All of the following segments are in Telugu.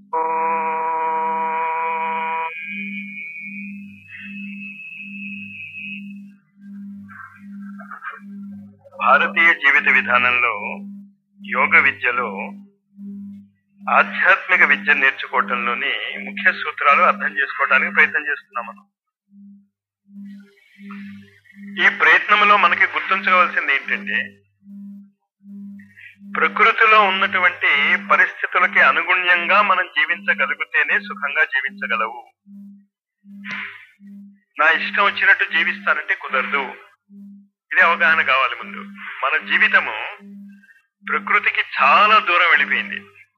భారతీయ జీవిత విధానంలో యోగ విద్యలో ఆధ్యాత్మిక విద్య నేర్చుకోవటంలోని ముఖ్య సూత్రాలు అర్థం చేసుకోవడానికి ప్రయత్నం చేస్తున్నాం మనం ఈ ప్రయత్నంలో మనకి గుర్తుంచవలసింది ఏంటంటే ప్రకృతిలో ఉన్నటువంటి పరిస్థితులకి అనుగుణ్యంగా మనం జీవించగలిగితేనే సుఖంగా జీవించగలవు నా ఇష్టం వచ్చినట్టు జీవిస్తానంటే కుదరదు ఇది అవగాహన కావాలి ముందు మన జీవితము ప్రకృతికి చాలా దూరం వెళ్ళిపోయింది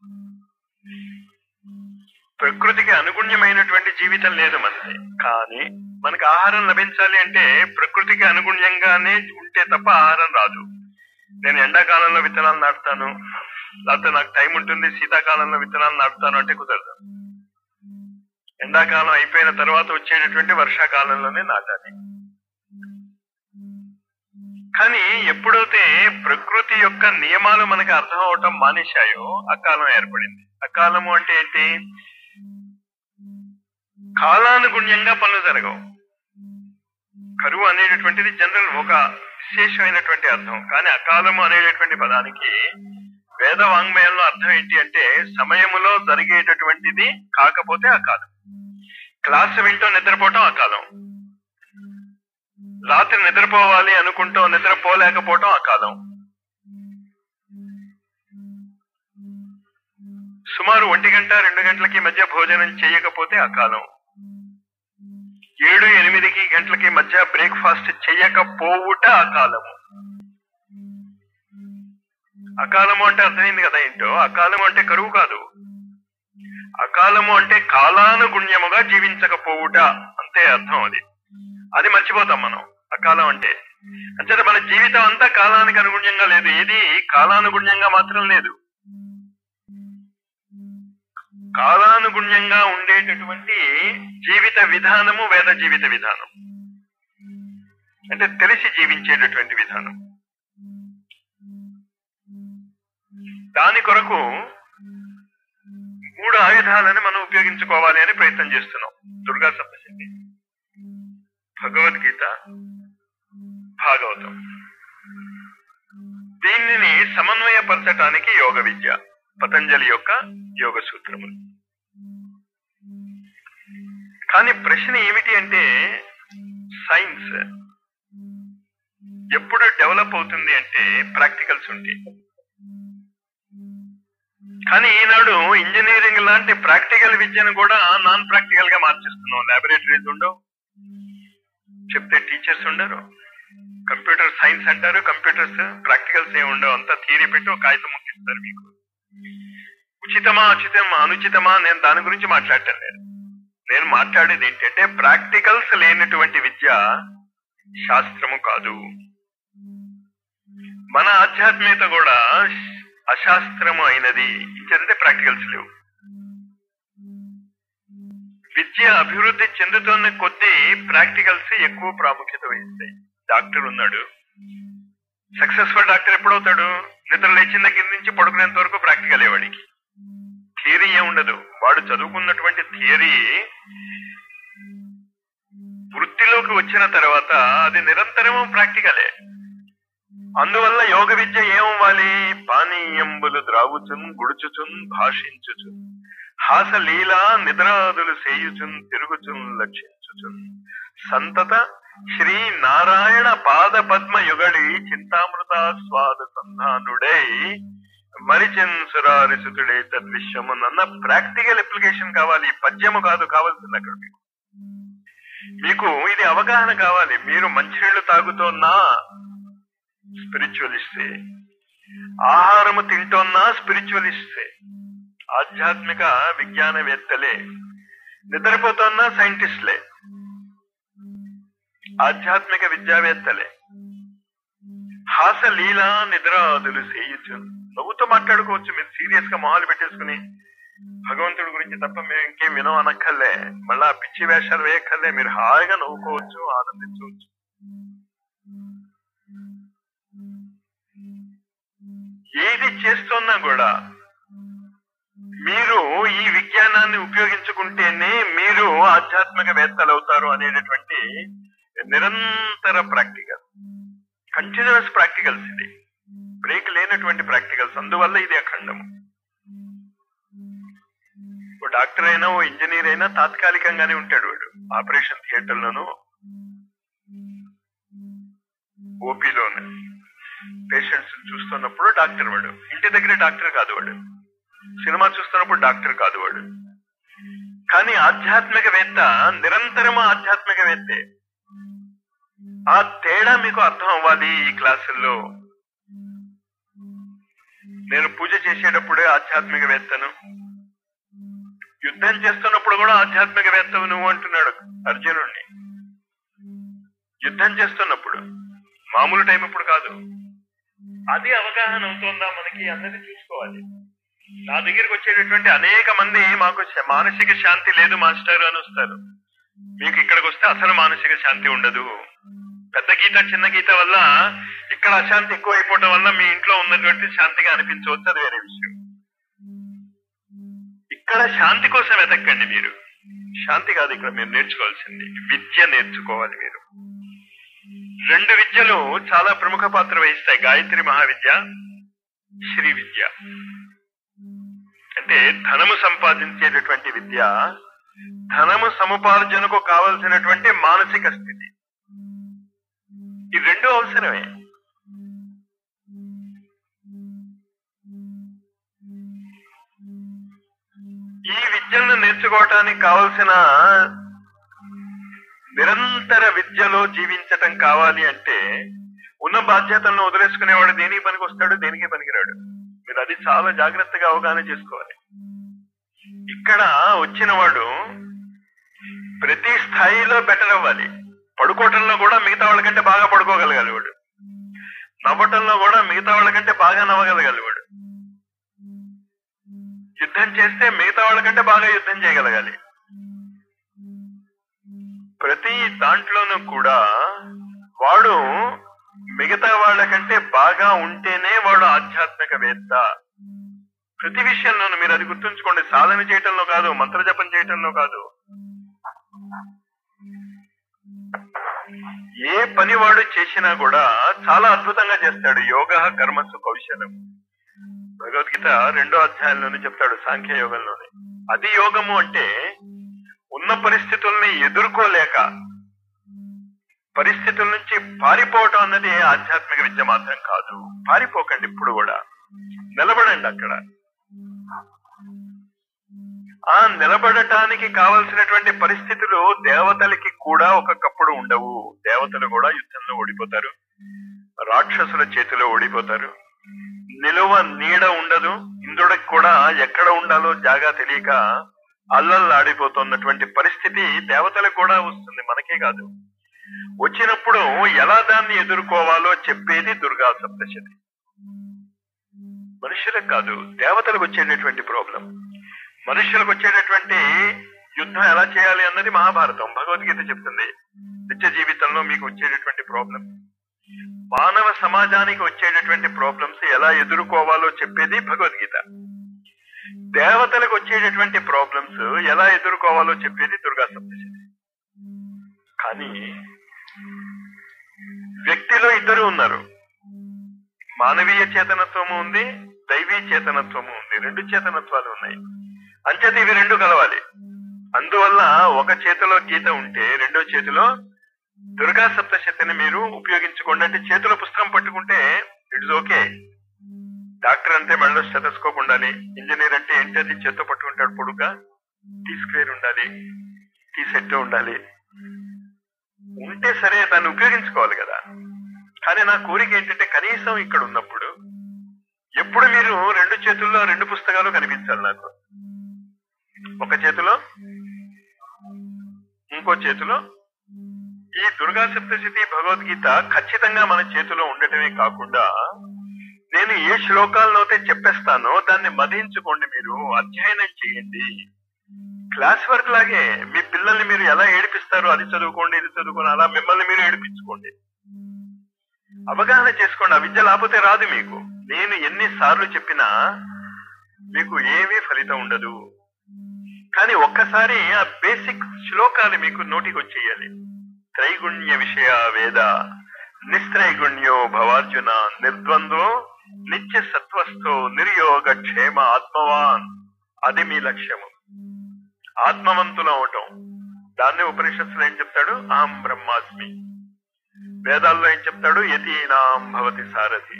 ప్రకృతికి అనుగుణ్యమైనటువంటి జీవితం లేదు మనది కానీ మనకు ఆహారం లభించాలి అంటే ప్రకృతికి అనుగుణ్యంగానే ఉంటే తప్ప ఆహారం రాదు నేను ఎండాకాలంలో విత్తనాలు నాటుతాను లేకపోతే నాకు టైం ఉంటుంది శీతాకాలంలో విత్తనాలు నాటుతాను అంటే కుదరదు ఎండాకాలం అయిపోయిన తర్వాత వచ్చేటటువంటి వర్షాకాలంలోనే నాటాలి కానీ ఎప్పుడైతే ప్రకృతి యొక్క నియమాలు మనకు అర్థం అవటం మానేశాయో అకాలం ఏర్పడింది అకాలము అంటే ఏంటి కాలానుగుణ్యంగా పనులు జరగవు కరువు అనేటటువంటిది జనరల్ ఒక విశేషమైనటువంటి అర్థం కానీ అకాలము అనేటటువంటి పదానికి వేద వాంగ్మయంలో అర్థం ఏంటి అంటే సమయములో జరిగేటటువంటిది కాకపోతే అకాలం క్లాస్ వింటూ నిద్రపోవటం అకాలం రాత్రి నిద్రపోవాలి అనుకుంటూ నిద్రపోలేకపోవటం అకాలం సుమారు ఒంటి గంట రెండు గంటలకి మధ్య భోజనం చేయకపోతే అకాలం ఏడు ఎనిమిదికి గంటలకి మధ్య బ్రేక్ఫాస్ట్ చేయకపోవుట అకాలము అకాలము అంటే అర్థమైంది కదా ఏంటో అకాలము అంటే కరువు కాదు అకాలము అంటే కాలానుగుణ్యముగా జీవించకపోవుట అంతే అర్థం అది అది మర్చిపోతాం మనం అకాలం అంటే అంచేత మన జీవితం అంతా కాలానికి అనుగుణ్యంగా లేదు ఏది కాలానుగుణ్యంగా మాత్రం లేదు కాలానుగుణ్యంగా ఉండేటటువంటి జీవిత విధానము వేద జీవిత విధానం అంటే తెలిసి జీవించేటటువంటి విధానం దాని కొరకు మూడు ఆయుధాలను మనం ఉపయోగించుకోవాలి అని ప్రయత్నం చేస్తున్నాం దుర్గా సప్తశక్తి భగవద్గీత భాగవతం దీనిని సమన్వయపరచటానికి యోగ విద్య పతంజలి యొక్క యోగ సూత్రములు కానీ ప్రశ్న ఏమిటి అంటే సైన్స్ ఎప్పుడు డెవలప్ అవుతుంది అంటే ప్రాక్టికల్స్ ఉంటాయి కానీ ఈనాడు ఇంజనీరింగ్ లాంటి ప్రాక్టికల్ విద్యను కూడా నాన్ ప్రాక్టికల్ గా మార్చేస్తున్నాం లాబొరేటరీస్ ఉండవు చెప్తే టీచర్స్ ఉండరు కంప్యూటర్ సైన్స్ అంటారు కంప్యూటర్స్ ప్రాక్టికల్స్ ఏమి ఉండవు అంతా థియరీ పెట్టి ఒక కాగితం ముగిస్తారు మీకు ఉచితమా ఉచితమా అనుచితమా నేను దాని గురించి మాట్లాడటం లేదు నేను మాట్లాడేది ఏంటంటే ప్రాక్టికల్స్ లేనటువంటి విద్య శాస్త్రము కాదు మన ఆధ్యాత్మికత కూడా అశాస్త్రము అయినది ఇంకంటే ప్రాక్టికల్స్ లేవు విద్య అభివృద్ధి చెందుతున్న కొద్దీ ప్రాక్టికల్స్ ఎక్కువ ప్రాముఖ్యత వహిస్తాయి డాక్టర్ ఉన్నాడు సక్సెస్ఫుల్ డాక్టర్ ఎప్పుడవుతాడు నిద్ర లేచిన దగ్గర నుంచి పడుకునేంత వరకు ప్రాక్టికల్ వాడికి థియరీ ఉండదు వాడు చదువుకున్నటువంటి థియరీ వృత్తిలోకి వచ్చిన తర్వాత అది నిరంతరము ప్రాక్టికలే అందువల్ల యోగ విద్య ఏమవ్వాలి పానీయంబులు ద్రావుచున్ గుడుచుచున్ భాషించుచున్ హాస లీలా నిద్రాదులు సేయుచున్ తిరుగుచున్ లక్షించుచున్ సంతత శ్రీ నారాయణ పాద పద్మ యుగడి చింతామృత స్వాద సంధానుడై మరిచిన్ సురారిసుతుడే తద్విశ్వమునన్న ప్రాక్టికల్ అప్లికేషన్ కావాలి పద్యము కాదు కావాల్సింది అక్కడ మీకు మీకు ఇది అవగాహన కావాలి మీరు మంచినీళ్లు తాగుతున్నా స్పిరిచువలిస్టే ఆహారము తింటున్నా స్పిరిచువలిస్టే ఆధ్యాత్మిక విజ్ఞానవేత్తలే నిద్రపోతున్నా సైంటిస్ట్లే ఆధ్యాత్మిక విద్యావేత్తలే హాస లీలా నిద్రాదులు చేయచ్చు నవ్వుతో మాట్లాడుకోవచ్చు మీరు సీరియస్ గా మొహాలు పెట్టేసుకుని భగవంతుడి గురించి తప్ప మేము ఇంకేం వినం అనక్కర్లే మళ్ళా పిచ్చి వేషాలు వేయక్కర్లే మీరు హాయిగా నవ్వుకోవచ్చు ఆనందించవచ్చు ఏది చేస్తున్నా కూడా మీరు ఈ విజ్ఞాన విజ్ఞానాన్ని ఉపయోగించుకుంటేనే మీరు ఆధ్యాత్మికవేత్తలు అవుతారు అనేటటువంటి నిరంతర ప్రాక్టికల్ కంటిన్యూస్ ప్రాక్టికల్స్ ఇది బ్రేక్ లేనటువంటి ప్రాక్టికల్స్ అందువల్ల ఇది అఖండము ఓ డాక్టర్ అయినా ఓ ఇంజనీర్ అయినా తాత్కాలికంగానే ఉంటాడు వాడు ఆపరేషన్ థియేటర్లోనూ ఓపీలోను పేషెంట్స్ చూస్తున్నప్పుడు డాక్టర్ వాడు ఇంటి దగ్గర డాక్టర్ కాదు వాడు సినిమా చూస్తున్నప్పుడు డాక్టర్ కాదు వాడు కానీ ఆధ్యాత్మికవేత్త నిరంతరము ఆధ్యాత్మికవేత్తే ఆ తేడా మీకు అర్థం అవ్వాలి ఈ క్లాసుల్లో నేను పూజ చేసేటప్పుడే ఆధ్యాత్మికవేత్తను యుద్ధం చేస్తున్నప్పుడు కూడా ఆధ్యాత్మికవేత్తవు నువ్వు అంటున్నాడు అర్జునుడిని యుద్ధం చేస్తున్నప్పుడు మామూలు టైం ఇప్పుడు కాదు అది అవగాహన అవుతుందా మనకి అన్నది చూసుకోవాలి నా దగ్గరికి వచ్చేటటువంటి అనేక మంది మాకు శ- మానసిక శాంతి లేదు మాస్టర్ అని వస్తారు మీకు ఇక్కడికి వస్తే అసలు మానసిక శాంతి ఉండదు పెద్ద గీత చిన్న గీత వల్ల ఇక్కడ అశాంతి ఎక్కువ అయిపోవటం వల్ల మీ ఇంట్లో ఉన్నటువంటి శాంతిగా అనిపించవచ్చు అది వేరే విషయం ఇక్కడ శాంతి కోసం వెతక్కండి మీరు శాంతి కాదు ఇక్కడ మీరు నేర్చుకోవాల్సింది విద్య నేర్చుకోవాలి మీరు రెండు విద్యలు చాలా ప్రముఖ పాత్ర వహిస్తాయి గాయత్రి మహావిద్య శ్రీ విద్య అంటే ధనము సంపాదించేటటువంటి విద్య ధనము సముపార్జనకు కావలసినటువంటి మానసిక స్థితి ఈ రెండు అవసరమే ఈ విద్యలను నేర్చుకోవటానికి కావలసిన నిరంతర విద్యలో జీవించటం కావాలి అంటే ఉన్న బాధ్యతలను వదిలేసుకునేవాడు దేనికి పనికి వస్తాడు దేనికి పనికిరాడు మీరు అది చాలా జాగ్రత్తగా అవగాహన చేసుకోవాలి ఇక్కడ వచ్చిన వాడు ప్రతి స్థాయిలో బెటర్ అవ్వాలి పడుకోవటంలో కూడా మిగతా వాళ్ళకంటే బాగా పడుకోగలగాలి వాడు నవ్వటంలో కూడా మిగతా వాళ్ళకంటే బాగా నవ్వగలగాలి వాడు యుద్ధం చేస్తే మిగతా వాళ్ళకంటే బాగా యుద్ధం చేయగలగాలి ప్రతి దాంట్లోనూ కూడా వాడు మిగతా వాళ్ళకంటే బాగా ఉంటేనే వాడు ఆధ్యాత్మికవేత్త ప్రతి విషయంలోనూ మీరు అది గుర్తుంచుకోండి సాధన చేయటంలో కాదు మంత్రజపం చేయటంలో కాదు ఏ పని వాడు చేసినా కూడా చాలా అద్భుతంగా చేస్తాడు యోగ కర్మసు కౌశలం భగవద్గీత రెండో అధ్యాయంలోనే చెప్తాడు సాంఖ్య యోగంలోనే అది యోగము అంటే ఉన్న పరిస్థితుల్ని ఎదుర్కోలేక పరిస్థితుల నుంచి పారిపోవటం అన్నది ఆధ్యాత్మిక విద్య మాత్రం కాదు పారిపోకండి ఇప్పుడు కూడా నిలబడండి అక్కడ ఆ నిలబడటానికి కావలసినటువంటి పరిస్థితులు దేవతలకి కూడా ఒకప్పుడు ఉండవు దేవతలు కూడా యుద్ధంలో ఓడిపోతారు రాక్షసుల చేతిలో ఓడిపోతారు నిలువ నీడ ఉండదు ఇంద్రుడికి కూడా ఎక్కడ ఉండాలో జాగా తెలియక అల్లల్లాడిపోతున్నటువంటి పరిస్థితి దేవతలకు కూడా వస్తుంది మనకే కాదు వచ్చినప్పుడు ఎలా దాన్ని ఎదుర్కోవాలో చెప్పేది దుర్గా సప్తశతి మనుషులకు కాదు దేవతలకు వచ్చేటటువంటి ప్రాబ్లం మనుషులకు వచ్చేటటువంటి యుద్ధం ఎలా చేయాలి అన్నది మహాభారతం భగవద్గీత చెప్తుంది నిత్య జీవితంలో మీకు వచ్చేటటువంటి ప్రాబ్లం మానవ సమాజానికి వచ్చేటటువంటి ప్రాబ్లమ్స్ ఎలా ఎదుర్కోవాలో చెప్పేది భగవద్గీత దేవతలకు వచ్చేటటువంటి ప్రాబ్లమ్స్ ఎలా ఎదుర్కోవాలో చెప్పేది దుర్గా సప్తశతి కానీ వ్యక్తిలో ఇద్దరు ఉన్నారు మానవీయ చేతనత్వము ఉంది దైవీ చేతనత్వము ఉంది రెండు చేతనత్వాలు ఉన్నాయి అంచేత ఇవి రెండు కలవాలి అందువల్ల ఒక చేతిలో గీత ఉంటే రెండో చేతిలో దుర్గా సప్తశతిని మీరు ఉపయోగించుకోండి అంటే చేతిలో పుస్తకం పట్టుకుంటే ఇట్స్ ఓకే డాక్టర్ అంటే మెడలో స్టెథోస్కోప్ ఉండాలి ఇంజనీర్ అంటే ఏంటి అది చేత్తో పట్టుకుంటాడు పొడుగ్గా టీ స్క్వేర్ ఉండాలి టీ సెట్ ఉండాలి ఉంటే సరే దాన్ని ఉపయోగించుకోవాలి కదా కానీ నా కోరిక ఏంటంటే కనీసం ఇక్కడ ఉన్నప్పుడు ఎప్పుడు మీరు రెండు చేతుల్లో రెండు పుస్తకాలు కనిపించాలి నాకు ఒక చేతిలో ఇంకో చేతిలో ఈ దుర్గా సప్తశతి భగవద్గీత ఖచ్చితంగా మన చేతిలో ఉండటమే కాకుండా నేను ఏ శ్లోకాలనైతే చెప్పేస్తానో దాన్ని మదించుకోండి మీరు అధ్యయనం చేయండి క్లాస్ వర్క్ లాగే మీ పిల్లల్ని మీరు ఎలా ఏడిపిస్తారో అది చదువుకోండి ఇది చదువుకోండి అలా మిమ్మల్ని మీరు ఏడిపించుకోండి అవగాహన చేసుకోండి ఆ విద్య లేకపోతే రాదు మీకు నేను ఎన్నిసార్లు చెప్పినా మీకు ఏమీ ఫలితం ఉండదు కానీ ఒక్కసారి ఆ బేసిక్ శ్లోకాలు మీకు నోటికి వచ్చేయాలి త్రైగుణ్య విషయ వేద నిస్త్రైగుణ్యో భవార్జున నిర్ద్వంద్వో నిత్య సత్వస్థో నిర్యోగ క్షేమ ఆత్మవాన్ అది మీ లక్ష్యము ఆత్మవంతులు అవటం దాన్ని ఉపనిషత్తులో ఏం చెప్తాడు అహం బ్రహ్మాస్మి వేదాల్లో ఏం చెప్తాడు యతీనాం భవతి సారథి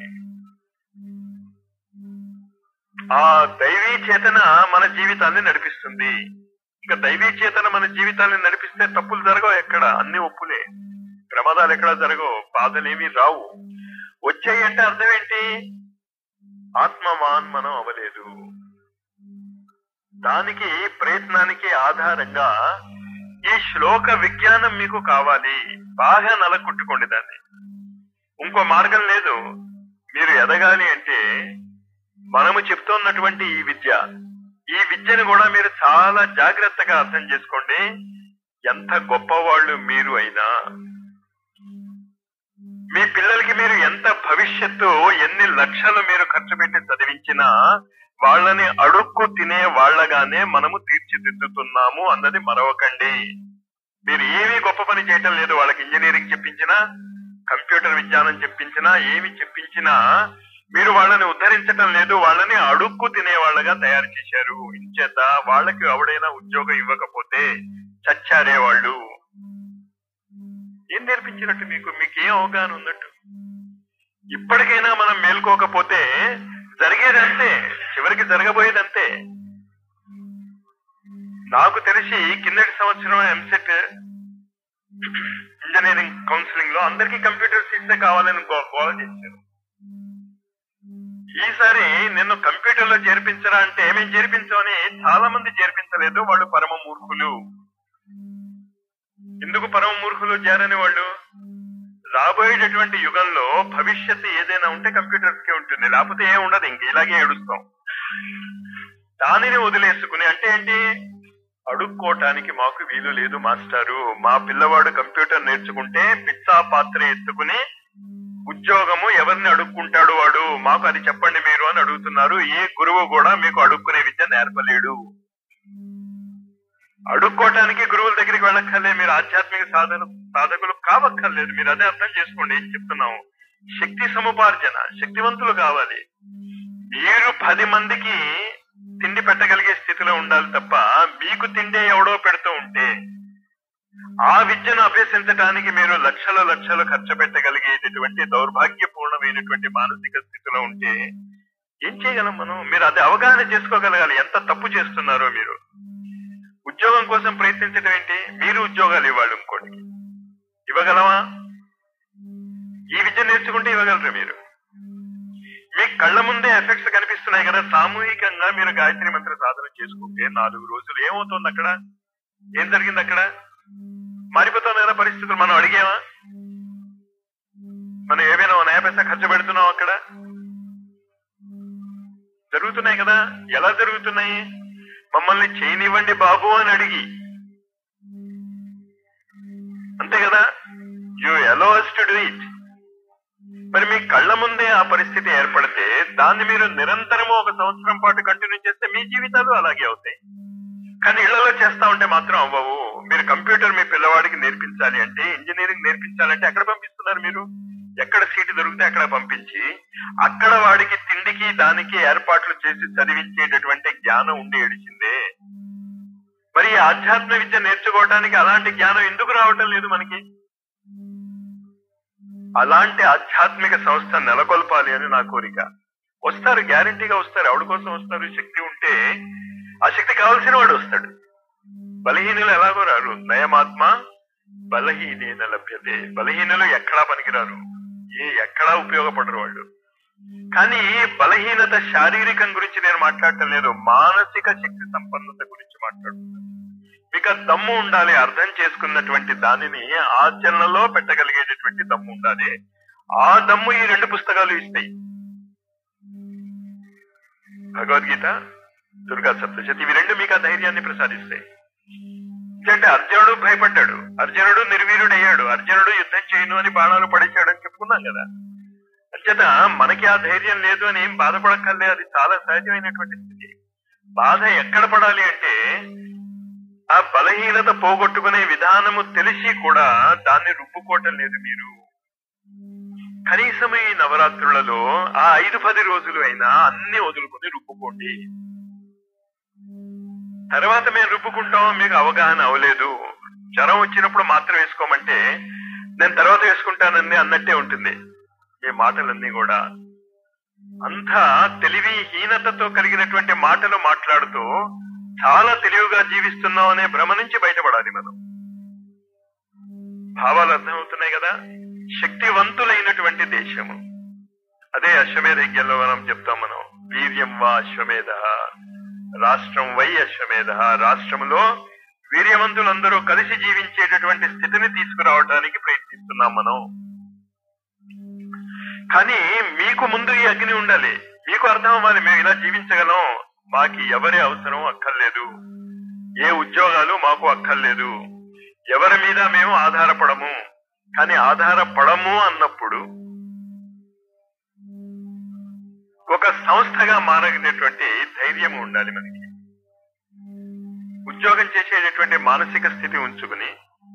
ఆ దైవీ చేతన మన జీవితాన్ని నడిపిస్తుంది ఇంకా దైవీ చేతన మన జీవితాన్ని నడిపిస్తే తప్పులు జరగవు ఎక్కడ అన్ని ఒప్పులే ప్రమాదాలు ఎక్కడ జరగవు బాధలేమీ రావు వచ్చాయి అంటే అర్థం ఏంటి ఆత్మవాన్ మనం అవ్వలేదు దానికి ప్రయత్నానికి ఆధారంగా ఈ శ్లోక విజ్ఞానం మీకు కావాలి బాగా నలకొట్టుకోండి దాన్ని ఇంకో మార్గం లేదు మీరు ఎదగాలి అంటే మనము చెప్తున్నటువంటి ఈ విద్య ఈ విద్యను కూడా మీరు చాలా జాగ్రత్తగా అర్థం చేసుకోండి ఎంత గొప్పవాళ్ళు మీరు అయినా మీ పిల్లలకి మీరు ఎంత భవిష్యత్తు ఎన్ని లక్షలు మీరు ఖర్చు పెట్టి చదివించినా వాళ్ళని అడుక్కు తినే వాళ్ళగానే మనము తీర్చిదిద్దుతున్నాము అన్నది మరవకండి మీరు ఏమీ గొప్ప పని చేయటం లేదు వాళ్ళకి ఇంజనీరింగ్ చెప్పించినా కంప్యూటర్ విజ్ఞానం చెప్పించినా ఏమి చెప్పించినా మీరు వాళ్ళని ఉద్ధరించటం లేదు వాళ్ళని అడుక్కు తినే వాళ్ళగా తయారు చేశారు ఇంచేత వాళ్ళకి ఎవడైనా ఉద్యోగం ఇవ్వకపోతే చచ్చారే వాళ్ళు ఏం నేర్పించినట్టు మీకు మీకు ఏం అవగాహన ఉన్నట్టు ఇప్పటికైనా మనం మేల్కోకపోతే జరిగేదంతే చివరికి జరగబోయేదంతే నాకు తెలిసి కిందటి సంవత్సరం ఎంసెట్ ఇంజనీరింగ్ కౌన్సిలింగ్ లో అందరికీ కంప్యూటర్ సీట్సే కావాలని గో- గోల చేశారు ఈసారి నిన్ను కంప్యూటర్ లో చేర్పించరా అంటే మేము చేర్పించమని చాలా మంది చేర్పించలేదు వాళ్ళు పరమ మూర్ఖులు ఎందుకు పరమ మూర్ఖులు చేరని వాళ్ళు రాబోయేటటువంటి యుగంలో భవిష్యత్తు ఏదైనా ఉంటే కంప్యూటర్స్ కే ఉంటుంది లేకపోతే ఏం ఉండదు ఇంక ఇలాగే ఏడుస్తాం దానిని వదిలేసుకుని అంటే ఏంటి అడుక్కోవటానికి మాకు వీలు లేదు మాస్టారు మా పిల్లవాడు కంప్యూటర్ నేర్చుకుంటే పిచ్చా పాత్ర ఎత్తుకుని ఉద్యోగము ఎవరిని అడుక్కుంటాడు వాడు మాకు అది చెప్పండి మీరు అని అడుగుతున్నారు ఏ గురువు కూడా మీకు అడుక్కునే విద్య నేర్పలేడు అడుక్కోవటానికి గురువుల దగ్గరికి వెళ్ళక్కర్లే మీరు ఆధ్యాత్మిక సాధన సాధకులు కావక్కర్లేదు మీరు అదే అర్థం చేసుకోండి ఏం చెప్తున్నాం శక్తి సముపార్జన శక్తివంతులు కావాలి మీరు పది మందికి తిండి పెట్టగలిగే స్థితిలో ఉండాలి తప్ప మీకు తిండే ఎవడో పెడుతూ ఉంటే ఆ విద్యను అభ్యసించడానికి మీరు లక్షల లక్షలు ఖర్చు పెట్టగలిగేటటువంటి దౌర్భాగ్యపూర్ణమైనటువంటి మానసిక స్థితిలో ఉంటే ఏం చేయగలం మనం మీరు అది అవగాహన చేసుకోగలగాలి ఎంత తప్పు చేస్తున్నారో మీరు ఉద్యోగం కోసం ప్రయత్నించడం ఏంటి మీరు ఉద్యోగాలు ఇవ్వాలి ఇంకోటికి ఇవ్వగలమా ఈ విద్య నేర్చుకుంటే ఇవ్వగలరు మీరు మీ కళ్ళ ముందే ఎఫెక్ట్స్ కనిపిస్తున్నాయి కదా సామూహికంగా మీరు గాయత్రి మంత్ర సాధన చేసుకుంటే నాలుగు రోజులు ఏమవుతుంది అక్కడ ఏం జరిగింది అక్కడ మారిపోతుంది కదా పరిస్థితులు మనం అడిగేమా మనం ఏమైనా నయా పైసా ఖర్చు పెడుతున్నాం అక్కడ జరుగుతున్నాయి కదా ఎలా జరుగుతున్నాయి మమ్మల్ని చేయనివ్వండి బాబు అని అడిగి అంతే కదా you allows to do it మరి మీ కళ్ళ ముందే ఆ పరిస్థితి ఏర్పడితే దాన్ని మీరు నిరంతరము ఒక సంవత్సరం పాటు కంటిన్యూ చేస్తే మీ జీవితాలు అలాగే అవుతాయి కానీ ఇళ్లలో చేస్తా ఉంటే మాత్రం అవ్వవు మీరు కంప్యూటర్ మీ పిల్లవాడికి నేర్పించాలి అంటే ఇంజనీరింగ్ నేర్పించాలంటే ఎక్కడ పంపిస్తున్నారు మీరు ఎక్కడ సీటు దొరికితే అక్కడ పంపించి అక్కడ వాడికి తిండికి దానికి ఏర్పాట్లు చేసి చదివించేటటువంటి జ్ఞానం ఉండి ఏడిచిందే మరి ఈ ఆధ్యాత్మ విద్య నేర్చుకోవడానికి అలాంటి జ్ఞానం ఎందుకు రావటం లేదు మనకి అలాంటి ఆధ్యాత్మిక సంస్థ నెలకొల్పాలి అని నా కోరిక వస్తారు గ్యారంటీగా వస్తారు ఎవరి కోసం వస్తారు శక్తి ఉంటే ఆ శక్తి కావాల్సిన వాడు వస్తాడు బలహీనులు ఎలాగో రారు నయమాత్మ బలహీనేన లభ్యతే బలహీనులు ఎక్కడా పనికిరారు ఏ ఎక్కడా ఉపయోగపడరు వాళ్ళు కానీ బలహీనత శారీరకం గురించి నేను మాట్లాడటం లేదు మానసిక శక్తి సంపన్నత గురించి మాట్లాడుతున్నాను మీకు ఆ దమ్ము ఉండాలి అర్థం చేసుకున్నటువంటి దానిని ఆచరణలో పెట్టగలిగేటటువంటి దమ్ము ఉండాలి ఆ దమ్ము ఈ రెండు పుస్తకాలు ఇస్తాయి భగవద్గీత దుర్గా సప్తశతి ఇవి రెండు మీకు ఆ ధైర్యాన్ని ప్రసాదిస్తాయి అంటే అర్జునుడు భయపడ్డాడు అర్జునుడు నిర్వీర్యుడు అయ్యాడు అర్జునుడు యుద్ధం చేయను అని బాణాలు పడేశాడు అని చెప్పుకున్నాం కదా అంచేత మనకి ఆ ధైర్యం లేదు అని ఏం బాధపడక్కర్లే అది చాలా సహజమైనటువంటి స్థితి బాధ ఎక్కడ పడాలి అంటే ఆ బలహీనత పోగొట్టుకునే విధానము తెలిసి కూడా దాన్ని రుబ్బుకోవటం లేదు మీరు కనీసం ఈ నవరాత్రులలో ఆ ఐదు పది రోజులు అయినా అన్ని వదులుకొని రుబ్బుకోండి తర్వాత మేము రుబ్బుకుంటాం మీకు అవగాహన అవలేదు జ్వరం వచ్చినప్పుడు మాత్రం వేసుకోమంటే నేను తర్వాత వేసుకుంటానండి అన్నట్టే ఉంటుంది ఈ మాటలన్నీ కూడా అంతా తెలివి హీనతతో కలిగినటువంటి మాటలు మాట్లాడుతూ చాలా తెలివిగా జీవిస్తున్నాం అనే భ్రమ నుంచి బయటపడాలి మనం భావాలు అర్థమవుతున్నాయి కదా శక్తివంతులైనటువంటి దేశము అదే అశ్వమేధ యజ్ఞంలో మనం చెప్తాం మనం వీర్యం వా అశ్వమేధ రాష్ట్రం వై అశ్వమేధ రాష్ట్రంలో వీర్యవంతులందరూ కలిసి జీవించేటటువంటి స్థితిని తీసుకురావడానికి ప్రయత్నిస్తున్నాం మనం కానీ మీకు ముందు ఈ అగ్ని ఉండాలి మీకు అర్థం అవ్వాలి మేము ఇలా జీవించగలం మాకు ఎవరి అవసరం అక్కర్లేదు ఏ ఉద్యోగాలు మాకు అక్కర్లేదు ఎవరి మీద మేము ఆధారపడము కానీ ఆధారపడము అన్నప్పుడు ఒక సంస్థగా మారగినటువంటి ధైర్యం ఉండాలి మనకి ఉద్యోగం చేసేటటువంటి మానసిక స్థితి ఉంచుకుని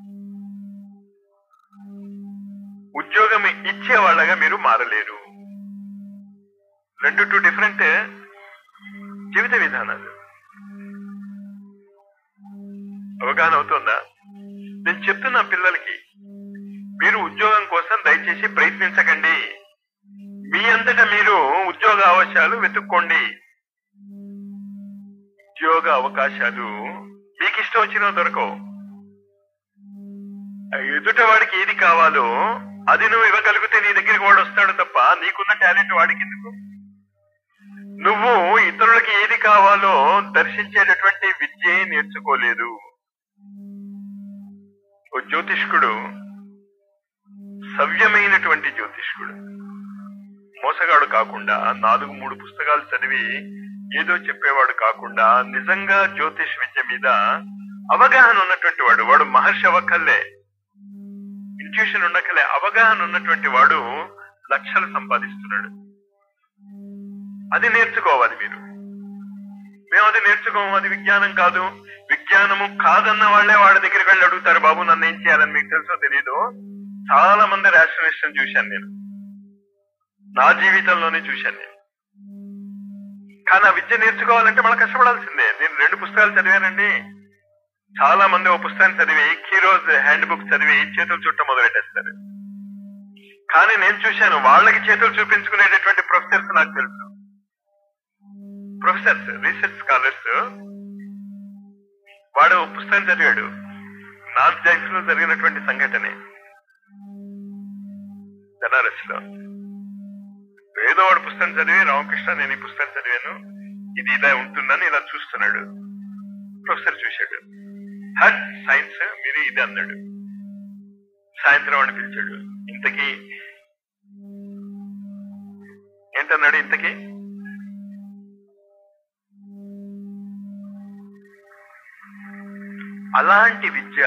ఉద్యోగం ఇచ్చే వాళ్ళగా మీరు మారలేరు రెండు టూ డిఫరెంట్ జీవిత విధానాలు అవగాహన అవుతుందా నేను చెప్తున్నా పిల్లలకి మీరు ఉద్యోగం కోసం దయచేసి ప్రయత్నించకండి మీ అంతటా మీరు ఉద్యోగ అవకాశాలు వెతుక్కోండి ఉద్యోగ అవకాశాలు మీకు ఇష్టం వచ్చినా దొరకవు ఆ ఎదుట వాడికి ఏది కావాలో అది నువ్వు ఇవ్వగలిగితే నీ దగ్గరికి వాడు వస్తాడు తప్ప నీకున్న టాలెంట్ వాడికి ఎందుకు నువ్వు ఇతరులకి ఏది కావాలో దర్శించేటటువంటి విద్య నేర్చుకోలేదు ఓ జ్యోతిష్కుడు సవ్యమైనటువంటి జ్యోతిష్కుడు మోసగాడు కాకుండా నాలుగు మూడు పుస్తకాలు చదివి ఏదో చెప్పేవాడు కాకుండా నిజంగా జ్యోతిష్ విద్య మీద అవగాహన ఉన్నటువంటి వాడు వాడు మహర్షి అవ్వక్కర్లే ఇంట్యూషన్ ఉండకలే అవగాహన ఉన్నటువంటి వాడు లక్షలు సంపాదిస్తున్నాడు అది నేర్చుకోవాలి మీరు మేము అది నేర్చుకోము అది విజ్ఞానం కాదు విజ్ఞానము కాదన్న వాళ్ళే వాళ్ళ దగ్గరికి వెళ్ళి అడుగుతారు బాబు నన్ను ఏం చేయాలని మీకు తెలుసో తెలీదు చాలా మంది రేషనలిస్ట్ చూశాను నేను నా జీవితంలోనే చూశాను నేను కానీ ఆ విద్య నేర్చుకోవాలంటే మనం కష్టపడాల్సిందే నేను రెండు పుస్తకాలు చదివానండి చాలా మంది ఓ పుస్తకం చదివి కీరోజ్ హ్యాండ్ బుక్ చదివి చేతులు చుట్ట మొదలెట్టేస్తారు కానీ నేను చూశాను వాళ్ళకి చేతులు చూపించుకునేటటువంటి ప్రొఫెసర్స్ నాకు తెలుసు ప్రొఫెసర్స్ రీసెర్చ్ స్కాలర్స్ వాడు ఓ పుస్తకం చదివాడు నార్త్ జాక్స్ లో జరిగినటువంటి సంఘటనే బెనారస్ లో ఏదో వాడు పుస్తకం చదివి రామకృష్ణ నేను ఈ పుస్తకం చదివాను ఇది ఇలా ఉంటుందని ఇలా చూస్తున్నాడు ప్రొఫెసర్ చూశాడు హట్ సైన్స్ మీరు ఇది అన్నాడు సాయంత్రం వాడిని పిలిచాడు ఇంతకీ ఏంటన్నాడు ఇంతకీ అలాంటి విద్య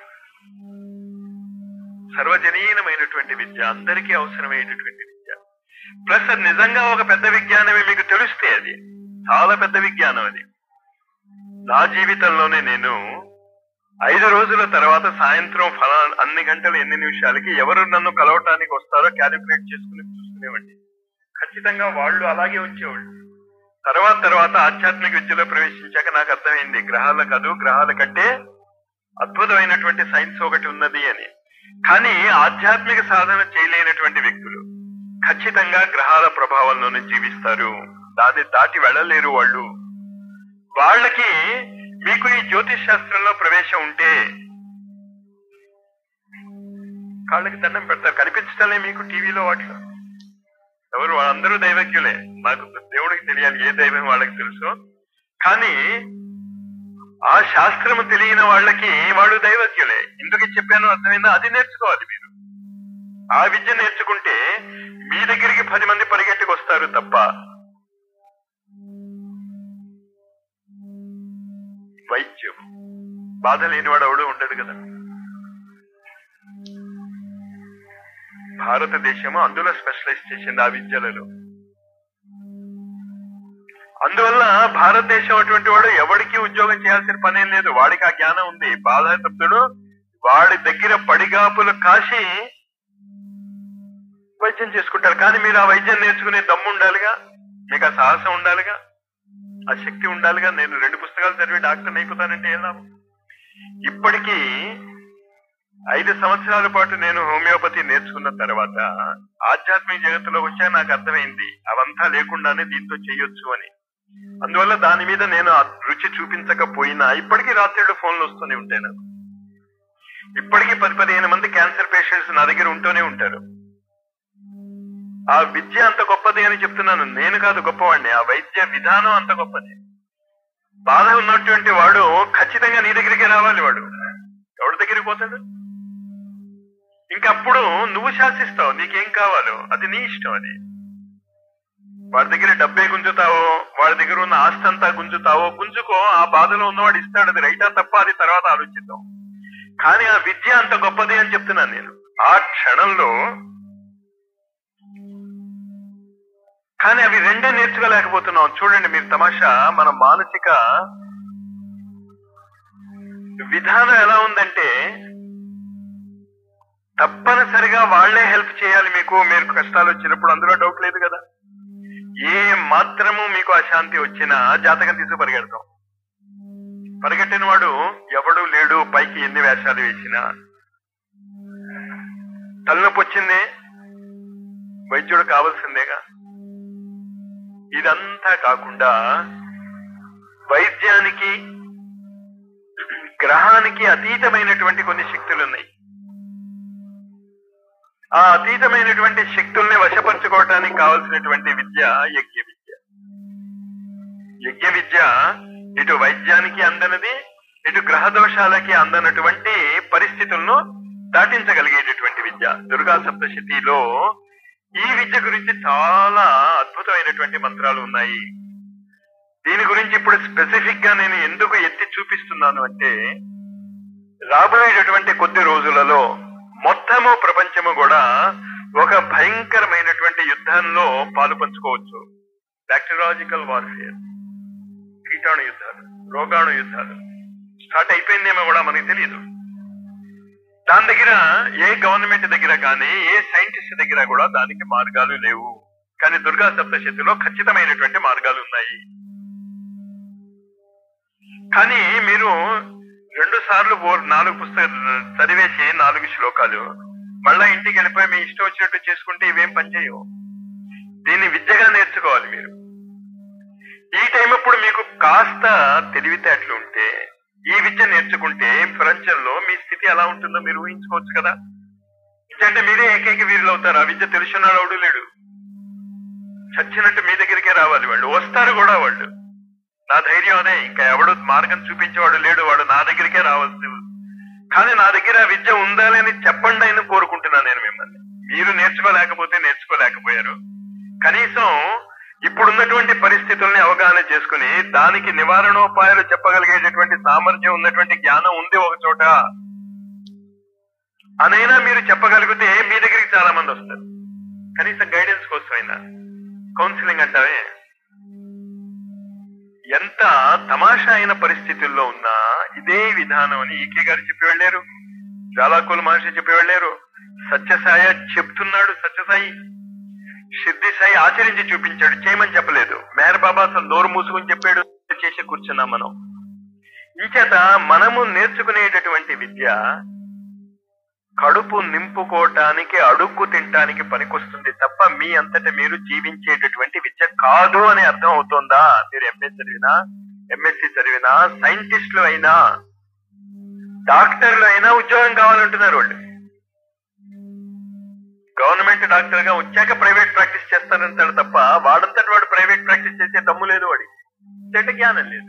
సర్వజనీయమైనటువంటి విద్య అందరికీ అవసరమైనటువంటి విద్య ప్లస్ అది నిజంగా ఒక పెద్ద విజ్ఞానమే మీకు తెలిస్తే అది చాలా పెద్ద విజ్ఞానం అది నా జీవితంలోనే నేను ఐదు రోజుల తర్వాత సాయంత్రం ఫలా అన్ని గంటలు ఎన్ని నిమిషాలకి ఎవరు నన్ను కలవటానికి వస్తారో క్యాలిక్యులేట్ చేసుకుని చూసుకునేవాడిని ఖచ్చితంగా వాళ్ళు అలాగే వచ్చేవాళ్ళు తర్వాత తర్వాత ఆధ్యాత్మిక విద్యలో ప్రవేశించాక నాకు అర్థమైంది గ్రహాల కాదు గ్రహాల కంటే అద్భుతమైనటువంటి సైన్స్ ఒకటి ఉన్నది అని కానీ ఆధ్యాత్మిక సాధన చేయలేనటువంటి వ్యక్తులు ఖచ్చితంగా గ్రహాల ప్రభావంలోనే జీవిస్తారు దాన్ని దాటి వెళ్ళలేరు వాళ్ళు వాళ్ళకి మీకు ఈ జ్యోతిష్ శాస్త్రంలో ప్రవేశం ఉంటే కాళ్ళకి దండం పెడతారు కనిపించటలే మీకు టీవీలో వాటిలో ఎవరు వాళ్ళందరూ దైవజ్ఞులే నాకు దేవుడికి తెలియాలి ఏ దైవం వాళ్ళకి తెలుసు కానీ ఆ శాస్త్రము తెలియని వాళ్ళకి వాడు దైవజ్ఞులే ఎందుకు చెప్పాను అర్థమైందా అది నేర్చుకోవాలి మీరు ఆ విద్య నేర్చుకుంటే మీ దగ్గరికి పది మంది పరిగెట్టుకు వస్తారు తప్ప వైద్యం బాధ లేనివాడు ఎవడు ఉండడు కదా భారతదేశము అందులో స్పెషలైజ్ చేసింది ఆ విద్యలలో అందువల్ల భారతదేశం అటువంటి వాడు ఎవడికి ఉద్యోగం చేయాల్సిన పనేం లేదు వాడికి ఆ జ్ఞానం ఉంది బాధాతప్తుడు వాడి దగ్గర పడిగాపులు కాసి వైద్యం చేసుకుంటారు కానీ మీరు ఆ వైద్యం నేర్చుకునే దమ్ము ఉండాలిగా మీకు ఆ సాహసం ఉండాలిగా ఆ శక్తి ఉండాలిగా నేను రెండు పుస్తకాలు చదివి డాక్టర్ అయిపోతానంటే ఎలా ఇప్పటికీ ఐదు సంవత్సరాల పాటు నేను హోమియోపతి నేర్చుకున్న తర్వాత ఆధ్యాత్మిక జగత్తులో వచ్చా నాకు అర్థమైంది అవంతా లేకుండానే దీంతో చేయొచ్చు అని అందువల్ల దాని మీద నేను ఆ రుచి చూపించకపోయినా ఇప్పటికీ రాత్రిళ్ళు ఫోన్లు వస్తూనే ఉంటాయి నాకు ఇప్పటికీ పది పదిహేను మంది క్యాన్సర్ పేషెంట్స్ నా దగ్గర ఉంటూనే ఉంటారు ఆ విద్య అంత గొప్పది అని చెప్తున్నాను నేను కాదు గొప్పవాడిని ఆ వైద్య విధానం అంత గొప్పది బాధ ఉన్నటువంటి వాడు ఖచ్చితంగా నీ దగ్గరికి రావాలి వాడు ఎవరి దగ్గరికి పోతాడు ఇంకప్పుడు నువ్వు శాసిస్తావు నీకేం కావాలో అది నీ ఇష్టం అది వాడి దగ్గర డబ్బే గుంజుతావో వాడి దగ్గర ఉన్న ఆస్తి అంతా గుంజుతావో గుంజుకో ఆ బాధలో ఉన్నవాడు ఇస్తాడు అది రైటా తప్ప అది తర్వాత ఆలోచిద్దాం కానీ ఆ విద్య అంత గొప్పది అని చెప్తున్నాను నేను ఆ క్షణంలో కానీ అవి రెండే నేర్చుకోలేకపోతున్నాం చూడండి మీరు తమాషా మన మానసిక విధానం ఎలా ఉందంటే తప్పనిసరిగా వాళ్లే హెల్ప్ చేయాలి మీకు మీరు కష్టాలు వచ్చినప్పుడు అందులో డౌట్ లేదు కదా ఏ మాత్రము మీకు అశాంతి వచ్చినా జాతకం తీసి పరిగెడతాం పరిగెట్టిన వాడు ఎవడు లేడు పైకి ఎన్ని వేషాలు వేసినా తలనొప్పి వచ్చింది వైద్యుడు కావాల్సిందేగా ఇదంతా కాకుండా వైద్యానికి గ్రహానికి అతీతమైనటువంటి కొన్ని శక్తులు ఉన్నాయి ఆ అతీతమైనటువంటి శక్తుల్ని వశపరచుకోవటానికి కావలసినటువంటి విద్య యజ్ఞ విద్య యజ్ఞ విద్య ఇటు వైద్యానికి అందనది ఇటు గ్రహ దోషాలకి అందనటువంటి పరిస్థితులను దాటించగలిగేటటువంటి విద్య దుర్గా సప్తశతిలో ఈ విద్య గురించి చాలా అద్భుతమైనటువంటి మంత్రాలు ఉన్నాయి దీని గురించి ఇప్పుడు స్పెసిఫిక్ గా నేను ఎందుకు ఎత్తి చూపిస్తున్నాను అంటే రాబోయేటటువంటి కొద్ది రోజులలో మొత్తము ప్రపంచము కూడా ఒక భయంకరమైనటువంటి యుద్ధంలో పాలు పంచుకోవచ్చు బ్యాక్టీరియాలజికల్ వార్ఫేర్ కీటాణు యుద్ధాలు రోగాణు యుద్ధాలు స్టార్ట్ అయిపోయిందేమో కూడా మనకి తెలియదు దాని దగ్గర ఏ గవర్నమెంట్ దగ్గర కానీ ఏ సైంటిస్ట్ దగ్గర కూడా దానికి మార్గాలు లేవు కానీ దుర్గా సప్తశతిలో ఖచ్చితమైనటువంటి మార్గాలు ఉన్నాయి కానీ మీరు రెండు సార్లు ఓ- నాలుగు పుస్తకాలు చదివేసి నాలుగు శ్లోకాలు మళ్ళా ఇంటికి వెళ్ళిపోయి మీ ఇష్టం వచ్చినట్టు చేసుకుంటే ఇవేం పనిచేయవు దీన్ని విద్యగా నేర్చుకోవాలి మీరు ఈ టైం అప్పుడు మీకు కాస్త తెలివితేటలు ఉంటే ఈ విద్య నేర్చుకుంటే ప్రపంచంలో మీ స్థితి ఎలా ఉంటుందో మీరు ఊహించుకోవచ్చు కదా అంటే మీరే ఏకైక వీరులు అవుతారు ఆ విద్య తెలుసున్నాడు ఎవడు లేడు చచ్చినట్టు మీ దగ్గరికే రావాలి వాళ్ళు వస్తారు కూడా వాళ్ళు నా ధైర్యం అదే ఇంకా ఎవడు మార్గం చూపించేవాడు లేడు వాడు నా దగ్గరికే రావాల్సి కానీ నా దగ్గర ఆ విద్య ఉండాలి అని చెప్పండి అని కోరుకుంటున్నాను నేను మిమ్మల్ని మీరు నేర్చుకోలేకపోతే నేర్చుకోలేకపోయారు కనీసం ఇప్పుడున్నటువంటి పరిస్థితుల్ని అవగాహన చేసుకుని దానికి నివారణోపాయాలు చెప్పగలిగేటటువంటి సామర్థ్యం ఉన్నటువంటి జ్ఞానం ఉంది ఒక చోట అనైనా మీరు చెప్పగలిగితే మీ దగ్గరికి చాలా మంది వస్తారు కనీసం గైడెన్స్ కోసమైనా కౌన్సిలింగ్ అంటావే ఎంత తమాషా అయిన పరిస్థితుల్లో ఉన్నా ఇదే విధానం అని ఈకే గారు చెప్పి వెళ్ళారు జ్వాలాకుల మహర్షి చెప్పి వెళ్ళారు సత్యసాయ చెప్తున్నాడు సత్యసాయి సిద్ధి సాయి ఆచరించి చూపించాడు చేయమని చెప్పలేదు మేహర్ బాబా అసలు నోరు మూసుకుని చెప్పాడు చేసి కూర్చున్నాం మనం ఇంచేత మనము నేర్చుకునేటటువంటి విద్య కడుపు నింపుకోవటానికి అడుక్కు తినటానికి పనికొస్తుంది తప్ప మీ అంతట మీరు జీవించేటటువంటి విద్య కాదు అని అర్థం అవుతోందా మీరు ఎంఏ చదివినా ఎంఎస్సి చదివినా సైంటిస్టులు అయినా డాక్టర్లు అయినా ఉద్యోగం కావాలంటున్నారు వాళ్ళు గవర్నమెంట్ డాక్టర్ గా వచ్చాక ప్రైవేట్ ప్రాక్టీస్ చేస్తానంటాడు తప్ప వాడంతటి వాడు ప్రైవేట్ ప్రాక్టీస్ చేసే దమ్ము లేదు వాడి చెడ్డ జ్ఞానం లేదు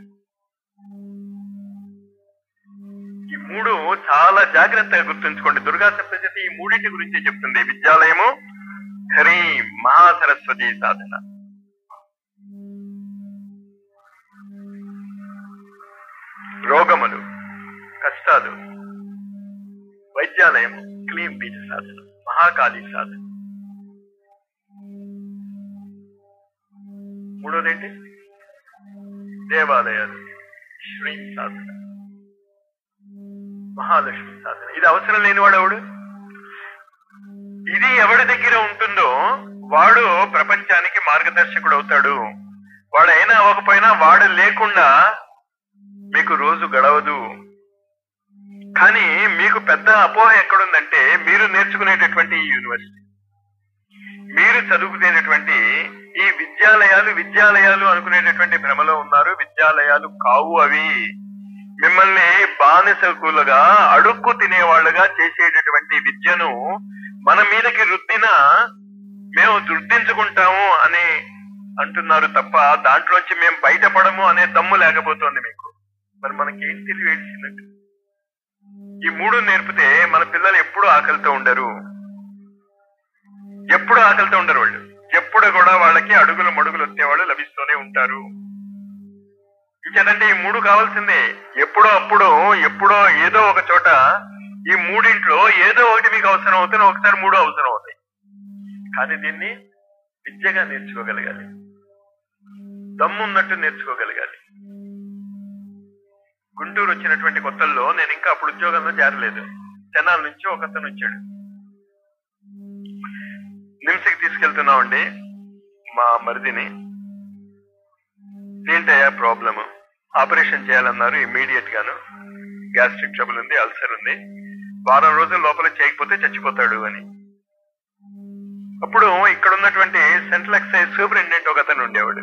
ఈ మూడు చాలా జాగ్రత్తగా గుర్తుంచుకోండి దుర్గా సప్తశతి ఈ మూడింటి గురించి చెప్తుంది విద్యాలయము హరి మహాసరస్వతి సాధన రోగములు కష్టాలు వైద్యాలయము క్లీన్ బీజ సాధన మహాకాళి సాధన మూడోదేంటి దేవాలయాలు శ్రీ సాధన మహాలక్ష్మి సాధన ఇది అవసరం లేనివాడు ఎవడు ఇది ఎవడి దగ్గర ఉంటుందో వాడు ప్రపంచానికి మార్గదర్శకుడు అవుతాడు వాడైనా అవ్వకపోయినా వాడు లేకుండా మీకు రోజు గడవదు కానీ మీకు పెద్ద అపోహ ఎక్కడుందంటే మీరు నేర్చుకునేటటువంటి ఈ యూనివర్సిటీ మీరు చదువుకునేటటువంటి ఈ విద్యాలయాలు విద్యాలయాలు అనుకునేటటువంటి భ్రమలో ఉన్నారు విద్యాలయాలు కావు అవి మిమ్మల్ని బానిసకులుగా అడుక్కు తినేవాళ్ళుగా చేసేటటువంటి విద్యను మన మీదకి రుద్దిన మేము దుర్దించుకుంటాము అని అంటున్నారు తప్ప దాంట్లోంచి మేము బయటపడము అనే దమ్ము లేకపోతుంది మీకు మరి మనకేం తెలివి ఏడ్చినట్టు ఈ మూడు నేర్పితే మన పిల్లలు ఎప్పుడు ఆకలితో ఉండరు ఎప్పుడు ఆకలితో ఉండరు వాళ్ళు ఎప్పుడు కూడా వాళ్ళకి అడుగులు మడుగులు వచ్చేవాళ్ళు లభిస్తూనే ఉంటారు ఇంకేదంటే ఈ మూడు కావాల్సిందే ఎప్పుడో అప్పుడు ఎప్పుడో ఏదో ఒక చోట ఈ మూడింట్లో ఏదో ఒకటి మీకు అవసరం అవుతుంది ఒకసారి మూడు అవసరం అవుతాయి కానీ దీన్ని విద్యగా నేర్చుకోగలగాలి దమ్మున్నట్టు నేర్చుకోగలగాలి గుంటూరు వచ్చినటువంటి కొత్తల్లో నేను ఇంకా అప్పుడు ఉద్యోగంలో చేరలేదు తెనాల నుంచి ఒక అతను వచ్చాడు నిమ్స్కి తీసుకెళ్తున్నామండి మా మరిదిని ఏంటయ్యా ప్రాబ్లమ్ ఆపరేషన్ చేయాలన్నారు ఇమ్మీడియట్ గాను గ్యాస్ట్రిక్ ట్రబుల్ ఉంది అల్సర్ ఉంది వారం రోజుల లోపల చేయకపోతే చచ్చిపోతాడు అని అప్పుడు ఇక్కడ ఉన్నటువంటి సెంట్రల్ ఎక్సైజ్ సూపరింటెండెంట్ ఒక అతను ఉండేవాడు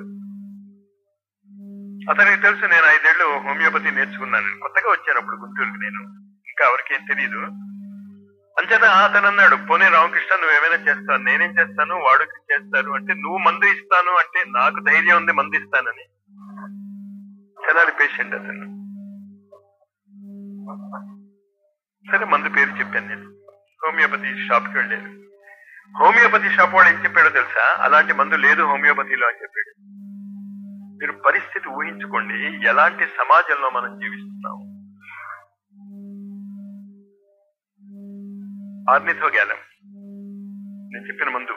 అతనికి తెలుసు నేను ఐదేళ్లు హోమియోపతి నేర్చుకున్నాను కొత్తగా వచ్చాను అప్పుడు గుంటూరుకి నేను ఇంకా ఎవరికేం తెలియదు అంచేత అతను అన్నాడు పోనీ రామకృష్ణ నువ్వేమైనా చేస్తావు నేనేం చేస్తాను వాడుకి చేస్తాను అంటే నువ్వు మందు ఇస్తాను అంటే నాకు ధైర్యం ఉంది మందు ఇస్తానని తెనాలి పేషెంట్ అతను సరే మందు పేరు చెప్పాను నేను హోమియోపతి షాప్కి వెళ్ళాను హోమియోపతి షాప్ వాడు ఏం చెప్పాడో తెలుసా అలాంటి మందు లేదు హోమియోపతిలో అని చెప్పాడు మీరు పరిస్థితి ఊహించుకోండి ఎలాంటి సమాజంలో మనం జీవిస్తున్నాము ఆర్నిథో గ్యాలం నేను చెప్పిన ముందు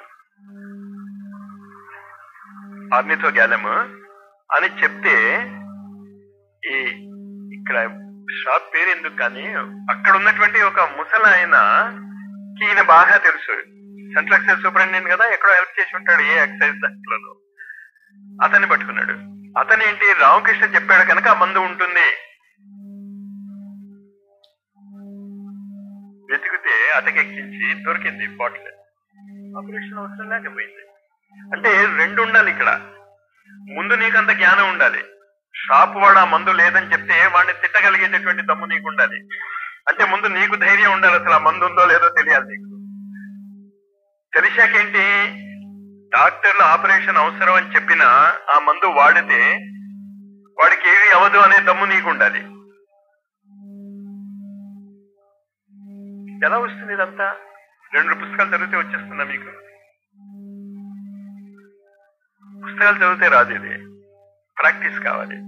ఆర్నిథో గ్యాలమ్ అని చెప్తే ఈ ఇక్కడ షాప్ పేరు ఎందుకు కానీ అక్కడ ఉన్నటువంటి ఒక ముసలాయన ఈయన బాగా తెలుసు సెంట్రల్ ఎక్సైజ్ సూపరింటెండెంట్ కదా ఎక్కడో హెల్ప్ చేసి ఉంటాడు ఏ ఎక్సైజ్ దాంట్లోనూ అతన్ని పట్టుకున్నాడు అతనేంటి రామకృష్ణ చెప్పాడు కనుక ఆ మందు ఉంటుంది వెతికితే అతకెక్కించి దొరికింది బాటిల్ ఆపరేషన్ అవసరం లేకపోయింది అంటే రెండు ఉండాలి ఇక్కడ ముందు నీకంత జ్ఞానం ఉండాలి షాప్ వాడు ఆ మందు లేదని చెప్తే వాడిని తిట్టగలిగేటటువంటి దమ్ము నీకు ఉండాలి అంటే ముందు నీకు ధైర్యం ఉండాలి అసలు ఆ మందు ఉందో లేదో తెలియాలి నీకు తెలిసాకేంటి డాక్టర్లు ఆపరేషన్ అవసరం అని చెప్పినా ఆ మందు వాడితే వాడికి ఏమీ అవదు అనే దమ్ము నీకు ఉండాలి ఎలా వస్తుంది ఇదంతా రెండు పుస్తకాలు చదివితే వచ్చేస్తుందా మీకు పుస్తకాలు చదివితే రాదు ఇది ప్రాక్టీస్ కావాలి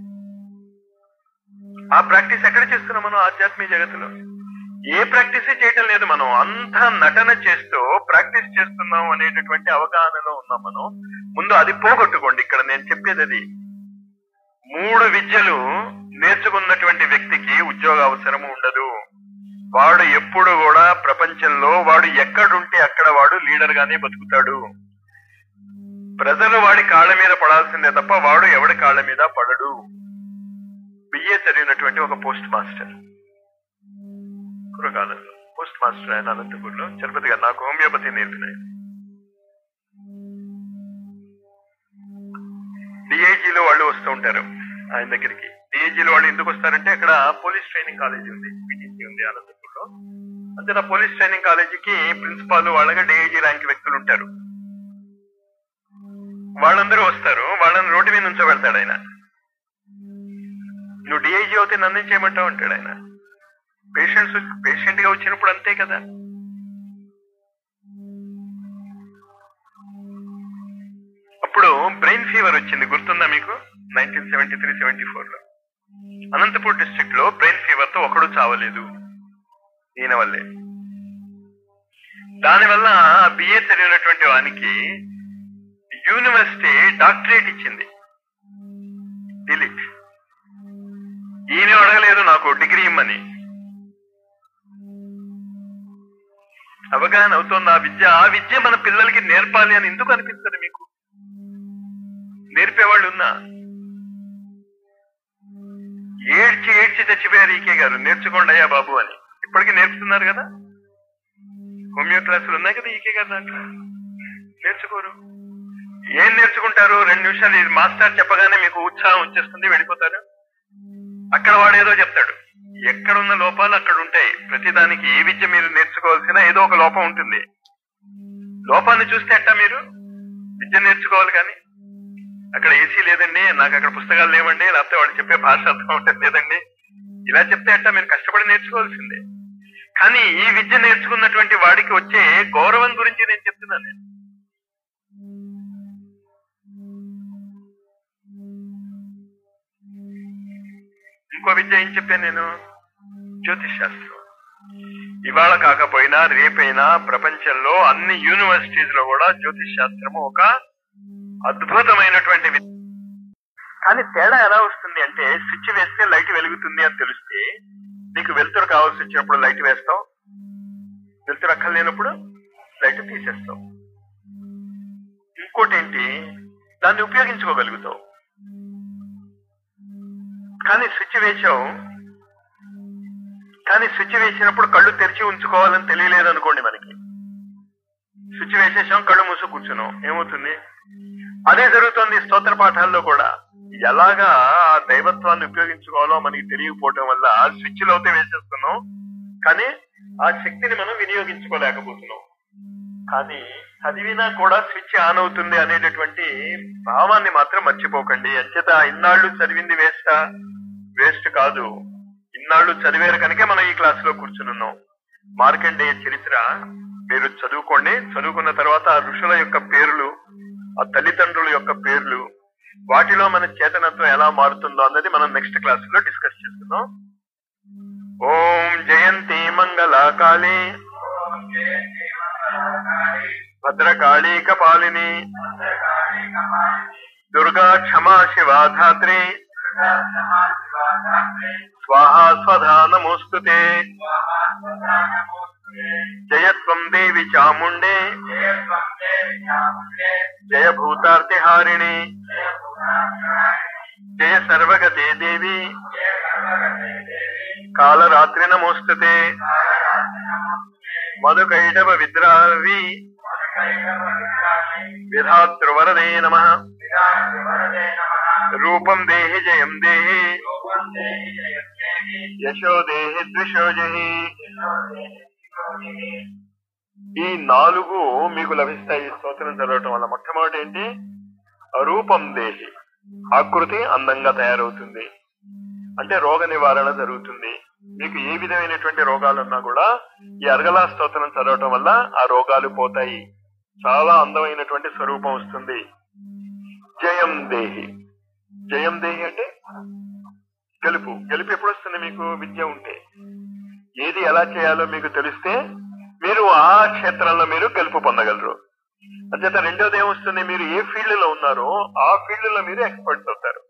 ఆ ప్రాక్టీస్ ఎక్కడ చేస్తున్నాం మనం ఆధ్యాత్మిక జగత్తులో ఏ ప్రాక్టీస్ చేయటం లేదు మనం అంతా నటన చేస్తూ ప్రాక్టీస్ చేస్తున్నాం అనేటటువంటి అవగాహనలో ఉన్నాం మనం ముందు అది పోగొట్టుకోండి ఇక్కడ నేను చెప్పేది అది మూడు విద్యలు నేర్చుకున్నటువంటి వ్యక్తికి ఉద్యోగ అవసరం ఉండదు వాడు ఎప్పుడు కూడా ప్రపంచంలో వాడు ఎక్కడుంటే అక్కడ వాడు లీడర్ గానే బతుకుతాడు ప్రజలు వాడి కాళ్ళ మీద పడాల్సిందే తప్ప వాడు ఎవడి కాళ్ళ మీద పడడు బిఏ చదివినటువంటి ఒక పోస్ట్ మాస్టర్ కురకాలంలో పోస్ట్ మాస్టర్ ఆయన అనంతపూర్లో చలపతి గారు నాకు హోమియోపతి నేర్పినాయి డిఐజీలో వాళ్ళు వస్తూ ఉంటారు ఆయన దగ్గరికి డిఐజీలో వాళ్ళు ఎందుకు వస్తారంటే అక్కడ పోలీస్ ట్రైనింగ్ కాలేజీ ఉంది పిటిసి ఉంది అనంతపూర్లో అంతే పోలీస్ ట్రైనింగ్ కాలేజీకి ప్రిన్సిపాల్ వాళ్ళగా డిఐజీ ర్యాంక్ వ్యక్తులు ఉంటారు వాళ్ళందరూ వస్తారు వాళ్ళని రోడ్డు మీద నుంచోబెడతాడు ఆయన నువ్వు డిఐజీ అవుతే నన్ను ఏం చేయమంటావు అంటాడు ఆయన పేషెంట్స్ పేషెంట్ గా వచ్చినప్పుడు అంతే కదా అప్పుడు బ్రెయిన్ ఫీవర్ వచ్చింది గుర్తుందా మీకు nineteen seventy three seventy four లో అనంతపూర్ డిస్ట్రిక్ట్ లో బ్రెయిన్ ఫీవర్ తో ఒకడు చావలేదు ఈయన వల్లే దానివల్ల బిఏ చదివినటువంటి వానికి యూనివర్సిటీ డాక్టరేట్ ఇచ్చింది డిలీట్ ఈయన అడగలేదు నాకు డిగ్రీ ఇమ్మని అవగాహన అవుతోంది ఆ విద్య ఆ విద్య మన పిల్లలకి నేర్పాలి అని ఎందుకు అనిపిస్తుంది మీకు నేర్పేవాళ్ళు ఉన్నా ఏడ్చి ఏడ్చి చచ్చిపోయారు ఈకే గారు నేర్చుకోండి అయ్యా బాబు అని ఇప్పటికీ నేర్పుతున్నారు కదా హోమియో క్లాసులు ఉన్నాయి కదా ఈకే గారు దాంట్లో నేర్చుకోరు ఏం నేర్చుకుంటారు రెండు నిమిషాలు ఇది మాస్టర్ చెప్పగానే మీకు ఉత్సాహం వచ్చేస్తుంది వెళ్ళిపోతారు అక్కడ వాడు ఏదో చెప్తాడు ఎక్కడ ఉన్న లోపాలు అక్కడ ఉంటాయి ప్రతిదానికి ఏ విద్య మీరు నేర్చుకోవాల్సిన ఏదో ఒక లోపం ఉంటుంది లోపాన్ని చూస్తే ఎట్టా మీరు విద్య నేర్చుకోవాలి కానీ అక్కడ ఏసీ లేదండి నాకు అక్కడ పుస్తకాలు లేవండి లేకపోతే వాడు చెప్పే భాష అర్థం ఉంటుంది లేదండి ఇలా చెప్తే అట్టా మీరు కష్టపడి నేర్చుకోవాల్సిందే కానీ ఈ విద్య నేర్చుకున్నటువంటి వాడికి వచ్చే గౌరవం గురించి నేను చెప్తున్నాను నేను ఇంకో విద్య ఏం చెప్పాను నేను జ్యోతిష్ శాస్త్రం ఇవాళ కాకపోయినా రేపైనా ప్రపంచంలో అన్ని యూనివర్సిటీస్ లో కూడా జ్యోతిష్ శాస్త్రము ఒక అద్భుతమైనటువంటి విద్య కానీ తేడా ఎలా వస్తుంది అంటే స్విచ్ వేస్తే లైట్ వెలుగుతుంది అని తెలిస్తే నీకు వెలుతురు కావాల్సి వచ్చినప్పుడు లైట్ వేస్తావు వెలుతురు అక్కర్లేనప్పుడు లైట్ తీసేస్తావు ఇంకోటి ఏంటి దాన్ని ఉపయోగించుకోగలుగుతావు కానీ స్విచ్ వేసావు కానీ స్విచ్ వేసినప్పుడు కళ్ళు తెరిచి ఉంచుకోవాలని తెలియలేదు అనుకోండి మనకి స్విచ్ వేసేసాం కళ్ళు మూసు కూర్చున్నాం ఏమవుతుంది అదే జరుగుతుంది స్తోత్ర పాఠాల్లో కూడా ఎలాగా ఆ దైవత్వాన్ని ఉపయోగించుకోవాలో మనకి తెలియకపోవటం వల్ల స్విచ్ లోతే వేసేస్తున్నాం కానీ ఆ శక్తిని మనం వినియోగించుకోలేకపోతున్నాం కానీ చదివినా కూడా స్విచ్ ఆన్ అవుతుంది అనేటటువంటి భావాన్ని మాత్రం మర్చిపోకండి అంచేత ఇన్నాళ్ళు చదివింది వేస్టా వేస్ట్ కాదు ఇన్నాళ్ళు చదివారు కనుక మనం ఈ క్లాస్ లో కూర్చునున్నాం మార్కండేయ చరిత్ర మీరు చదువుకోండి చదువుకున్న తర్వాత ఆ ఋషుల యొక్క పేర్లు ఆ తల్లిదండ్రుల యొక్క పేర్లు వాటిలో మన చేతనత్వం ఎలా మారుతుందో అన్నది మనం నెక్స్ట్ క్లాస్ లో డిస్కస్ చేస్తున్నాం ఓం జయంతి మంగళాకాళి భద్రకాళీ కపాలిని దుర్గా క్షమా శివా ధాత్రి స్వాహా స్వధా నమోస్తుతే జయత్వం దేవి చాముండే జయ భూతార్తిహారిణి జయ సర్వగతే దేవి కాలరాత్రి నమోస్తుతే మధుకైటవ విద్రావి విధాతృవరదే నమ రూపం దేహి జయం దేహి యశో దేహి ద్విషో జహి ఈ నాలుగు మీకు లభిస్తాయి ఈ స్తోత్రం చదవటం వల్ల మొట్టమొదటి ఏంటి రూపం దేహి ఆకృతి అందంగా తయారవుతుంది అంటే రోగ నివారణ జరుగుతుంది మీకు ఏ విధమైనటువంటి రోగాలు ఉన్నా కూడా ఈ అర్గలా స్తోత్రం చదవటం వల్ల ఆ రోగాలు పోతాయి చాలా అందమైనటువంటి స్వరూపం వస్తుంది జయం దేహి జయం దేహి అంటే గెలుపు గెలుపు ఎప్పుడు వస్తుంది మీకు విద్య ఉంటే ఏది ఎలా చేయాలో మీకు తెలిస్తే మీరు ఆ క్షేత్రంలో మీరు గెలుపు పొందగలరు అంచేత రెండోది ఏమొస్తుంది మీరు ఏ ఫీల్డ్ లో ఉన్నారో ఆ ఫీల్డ్ లో మీరు ఎక్స్పర్ట్స్ అవుతారు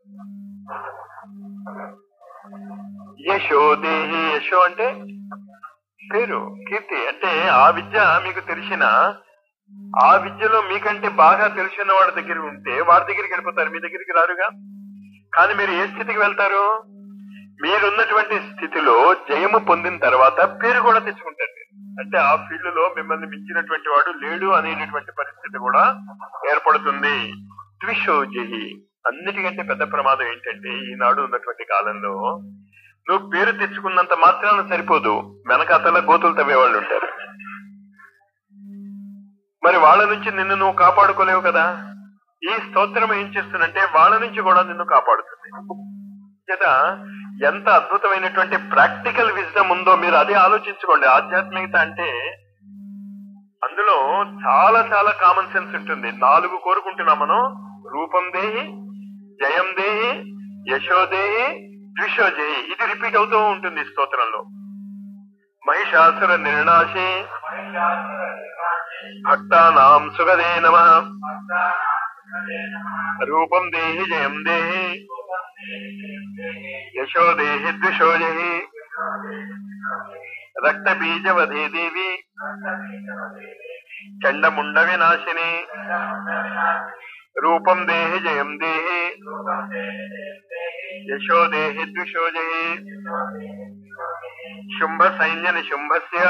యశో దేహి యశో అంటే పేరు కీర్తి అంటే ఆ విద్య మీకు తెలిసిన ఆ విద్యలో మీకంటే బాగా తెలిసిన వాడి దగ్గర ఉంటే వాడి దగ్గరికి వెళ్ళిపోతారు మీ దగ్గరికి రారుగా కానీ మీరు ఏ స్థితికి వెళ్తారు మీరున్నటువంటి స్థితిలో జయము పొందిన తర్వాత పేరు కూడా తెచ్చుకుంటారు మీరు. అంటే ఆ ఫీల్డ్ లో మిమ్మల్ని మించినటువంటి వాడు లేడు అనేటటువంటి పరిస్థితి కూడా ఏర్పడుతుంది ద్విషోజహి అన్నిటికంటే పెద్ద ప్రమాదం ఏంటంటే ఈనాడు ఉన్నటువంటి కాలంలో నువ్వు పేరు తెచ్చుకున్నంత మాత్రాన సరిపోదు వెనకాతల గోతులు తవ్వేవాళ్ళు ఉంటారు మరి వాళ్ళ నుంచి నిన్ను నువ్వు కాపాడుకోలేవు కదా ఈ స్తోత్రం ఏం చేస్తుందంటే వాళ్ళ నుంచి కూడా నిన్ను కాపాడుతుంది చేత ఎంత అద్భుతమైనటువంటి ప్రాక్టికల్ విజ్డమ్ ఉందో మీరు అదే ఆలోచించుకోండి ఆధ్యాత్మికత అంటే అందులో చాలా చాలా కామన్ సెన్స్ ఉంటుంది నాలుగు కోరుకుంటున్నాం మనం రూపం దేహి జయం దేహి యశోదేహి ద్విషోజేహి ఇది రిపీట్ అవుతూ ఉంటుంది ఈ స్తోత్రంలో మహిషాసుర నిర్ణాశి భక్తానాం సుగదే నమ రూపం దేహి జయం దేహి యశో దేహి ద్విషోజహి రక్త బీజవధే దేవి చండముండ వినాశిని రూపం దేహి జయం దేహి యశో దేహి ద్విషోజహి శుంభ సైన్య నిశుంభస్య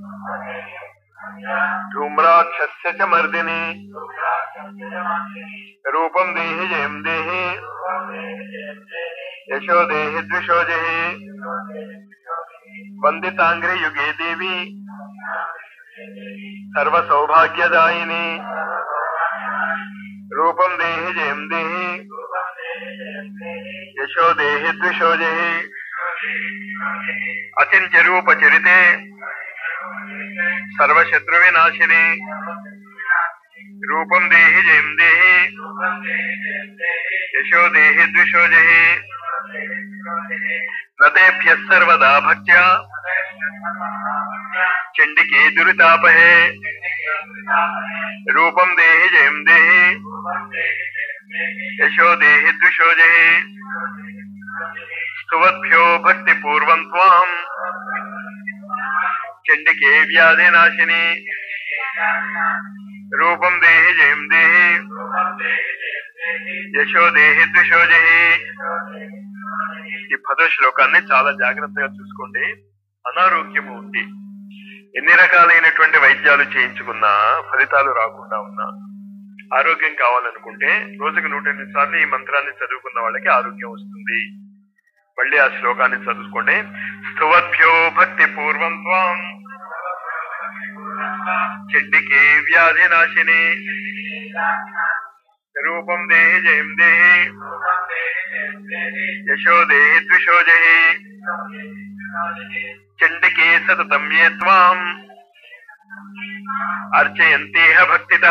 ధూమ్రాక్షస్య చ మర్దిని రూపం దేహి జయం దేహి యశో దేహి ద్విషోజహి వందితాంగ్రి యుగే దేవి సర్వ సౌభాగ్యదాయిని రూపం దేహి జయం దేహి యశో దేహి ద్విషోజహి అచింత్య రూప చరితే సర్వశత్రు వినాశిని రూపం దేహి జయం దేహి యశో దేహి ద్విషోజహి నదేభ్య సర్వదా భక్త్యా చండికే దురితాపహే రూపం దేహి జయం దేహి యశో దేహి ద్విషోజహి స్తువద్భ్యో భక్తి పూర్వం త్వాం చండికే వ్యాధి నాశిని రూపం దేహి జయం దేహి యశో దేహి ద్విషోజహి ఈ పదో శ్లోకాన్ని చాలా జాగ్రత్తగా చూసుకోండి అనారోగ్యము ఉంది ఎన్ని రకాలైనటువంటి వైద్యాలు చేయించుకున్నా ఫలితాలు రాకుండా ఉన్నా ఆరోగ్యం కావాలనుకుంటే రోజుకు నూట ఎనిమిది సార్లు ఈ మంత్రాన్ని చదువుకున్న వాళ్ళకి ఆరోగ్యం వస్తుంది మళ్ళీ ఆ శ్లోకాన్ని చదువుకోండి స్తువద్భ్యో భక్తి పూర్వం త్వాం చెడ్డికి వ్యాధి నాశిని రూపం దేహి జయం దేహి యశో దేహి ద్విషోజహి చండికే సతతం ఏ త్వాం అర్చయంతేహ భక్తిత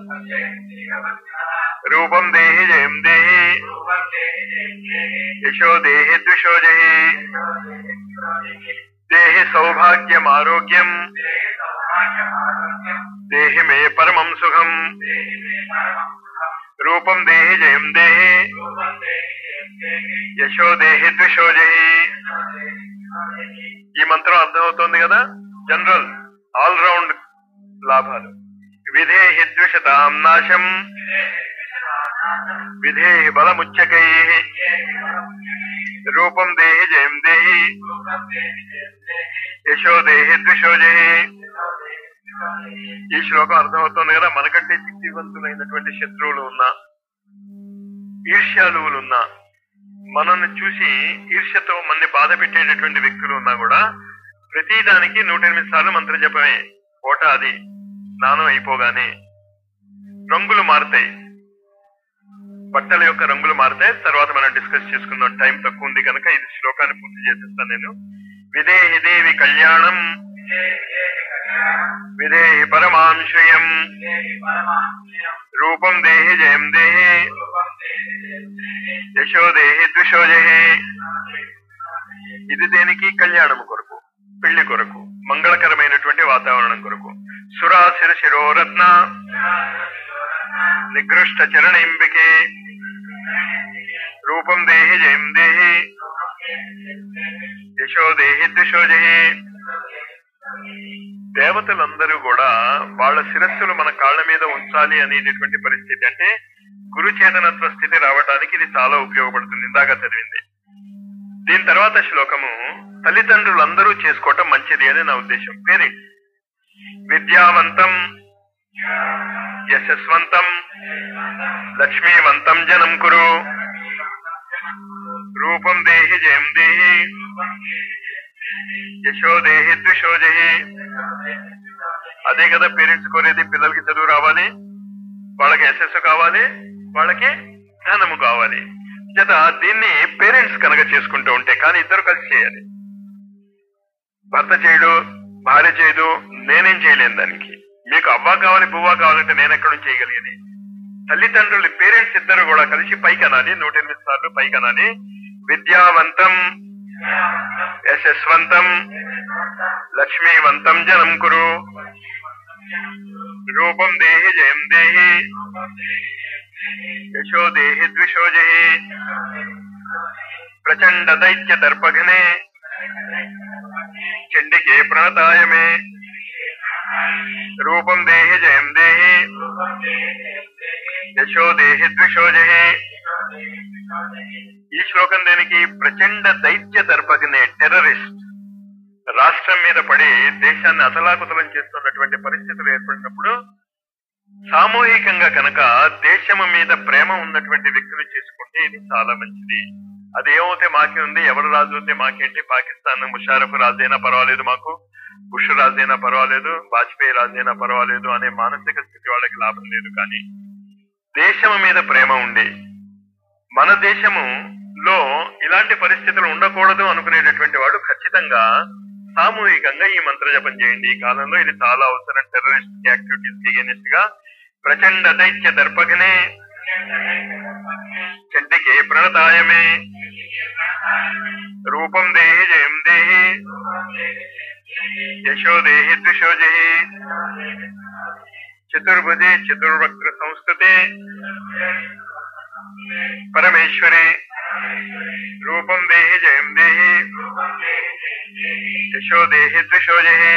రూపం దేహి జయం దేహి యశో దేహి ద్విషోజహి దేహి సౌభాగ్యం ఆరోగ్యం దేహి మే పరమం సుఖం రూపం దేహి జయం దేహి యశో దేహి ద్విషోజహి ఈ మంత్రం అర్థమవుతోంది కదా జనరల్ ఆల్ రౌండ్ లాభాలు విధేహి ద్విషతాం నాశం విధేహి బలముచ్చకై రూపం దేహి జయం దేహి యశో దేహి ద్విషోజహి ఈ శ్లోకం అర్థమవుతుంది కదా మనకంటే శక్తివంతులైనటువంటి శత్రువులు ఉన్నా ఈర్ష్యాలువులు ఉన్నా మనల్ని చూసి ఈర్ష్యతో మనని బాధ పెట్టేటటువంటి వ్యక్తులు ఉన్నా కూడా ప్రతి దానికి నూట ఎనిమిది సార్లు మంత్ర జపమే కోట అది స్నానం అయిపోగానే రంగులు మారుతాయి బట్టల యొక్క రంగులు మారుతాయి తర్వాత మనం డిస్కస్ చేసుకుందాం టైం తక్కువ ఉంది కనుక ఇది శ్లోకాన్ని పూర్తి చేసేస్తాను నేను విదేహి దేవి కళ్యాణం విదేహి పరమాంశయం రూపం దేహి జయం దేహి యశో దేహి ద్విషోజహి ఇది దేనికి కళ్యాణము కొరకు పెళ్లి కొరకు మంగళకరమైనటువంటి వాతావరణం కొరకు సురాశిర శిరోరత్న నికృష్ట చరణింబికే రూపం దేహి జయం దేహి యశో దేహి ద్విషోజహి దేవతలందరూ కూడా వాళ్ళ శిరస్సులు మన కాళ్ళ మీద ఉంచాలి అనేటటువంటి పరిస్థితి అంటే గురు చేతనత్వ స్థితి రావడానికి ఇది చాలా ఉపయోగపడుతుంది ఇందాక చదివింది దీని తర్వాత శ్లోకము తల్లిదండ్రులందరూ చేసుకోవటం మంచిది అని నా ఉద్దేశం పేరెంట్స్ విద్యావంతం యశస్వంతం లక్ష్మీవంతం జనం కురు రూపం దేహి జయం దేహి యశో దేహి ద్విషోజహి అదే కదా పేరెంట్స్ కోరేది పిల్లలకి చదువు రావాలి వాళ్ళకి యశస్సు కావాలి వాళ్ళకి ధనము కావాలి చేత దీన్ని పేరెంట్స్ కనుక చేసుకుంటూ ఉంటే కానీ ఇద్దరు కలిసి చేయాలి భర్త చేయడు భార్య చేయదు నేనేం చేయలేను దానికి మీకు అవ్వ కావాలి పువ్వా కావాలంటే నేను ఎక్కడ నుంచి చేయగలిగేది తల్లిదండ్రులు పేరెంట్స్ ఇద్దరు కూడా కలిసి పైకి అనాలి నూట ఎనిమిది సార్లు పైకి అనాలి విద్యావంతం యశస్వంతం లక్ష్మీవంతం జనం కురు రూపం దేహి జయం దేహి యశో దేహి ద్విషోజహి ప్రచండ దైత్య దర్పఘనే చండికే ప్రణతాయ మే రూపం దేహి జయం దేహి యశో దేహి ద్విషోజహి ఈ శ్లోకం దేనికి ప్రచండ దైత్య దర్పఘనే టెర్రరిస్ట్ రాష్ట్రం మీద పడి దేశాన్ని అతలాకుతలం చేస్తున్నటువంటి పరిస్థితులు ఏర్పడినప్పుడు సామూహికంగా కనుక దేశము మీద ప్రేమ ఉన్నటువంటి వ్యక్తులు చేసుకుంటే ఇది చాలా మంచిది అది ఏమవుతే మాకే ఉంది ఎవరు రాజు అయితే మాకేంటి పాకిస్తాన్ ముషారఫ్ రాజైనా పర్వాలేదు మాకు బుష్ రాజైనా పర్వాలేదు వాజ్పేయి రాజైనా పర్వాలేదు అనే మానసిక స్థితి వాళ్ళకి లాభం లేదు కానీ దేశము మీద ప్రేమ ఉండి మన దేశములో ఇలాంటి పరిస్థితులు ఉండకూడదు అనుకునేటటువంటి వాడు ఖచ్చితంగా సామూహికంగా ఈ మంత్ర జపం చేయండి ఈ కాలంలో ఇది చాలా అవసరం టెర్రరిస్ట్ యాక్టివిటీస్ ఎగెనిస్ట్ గా ప్రచండ దైత్య దర్పకనే చండికే ప్రణతాయమే రూపం దేహి జయం దేహి యశో దేహి ద్విషోజహి చతుర్భుజే చతుర్వక్ర సంస్కృతే పరమేశ్వరే రూపం దేహి జయం దేహి యశో దేహి ద్విషోజహి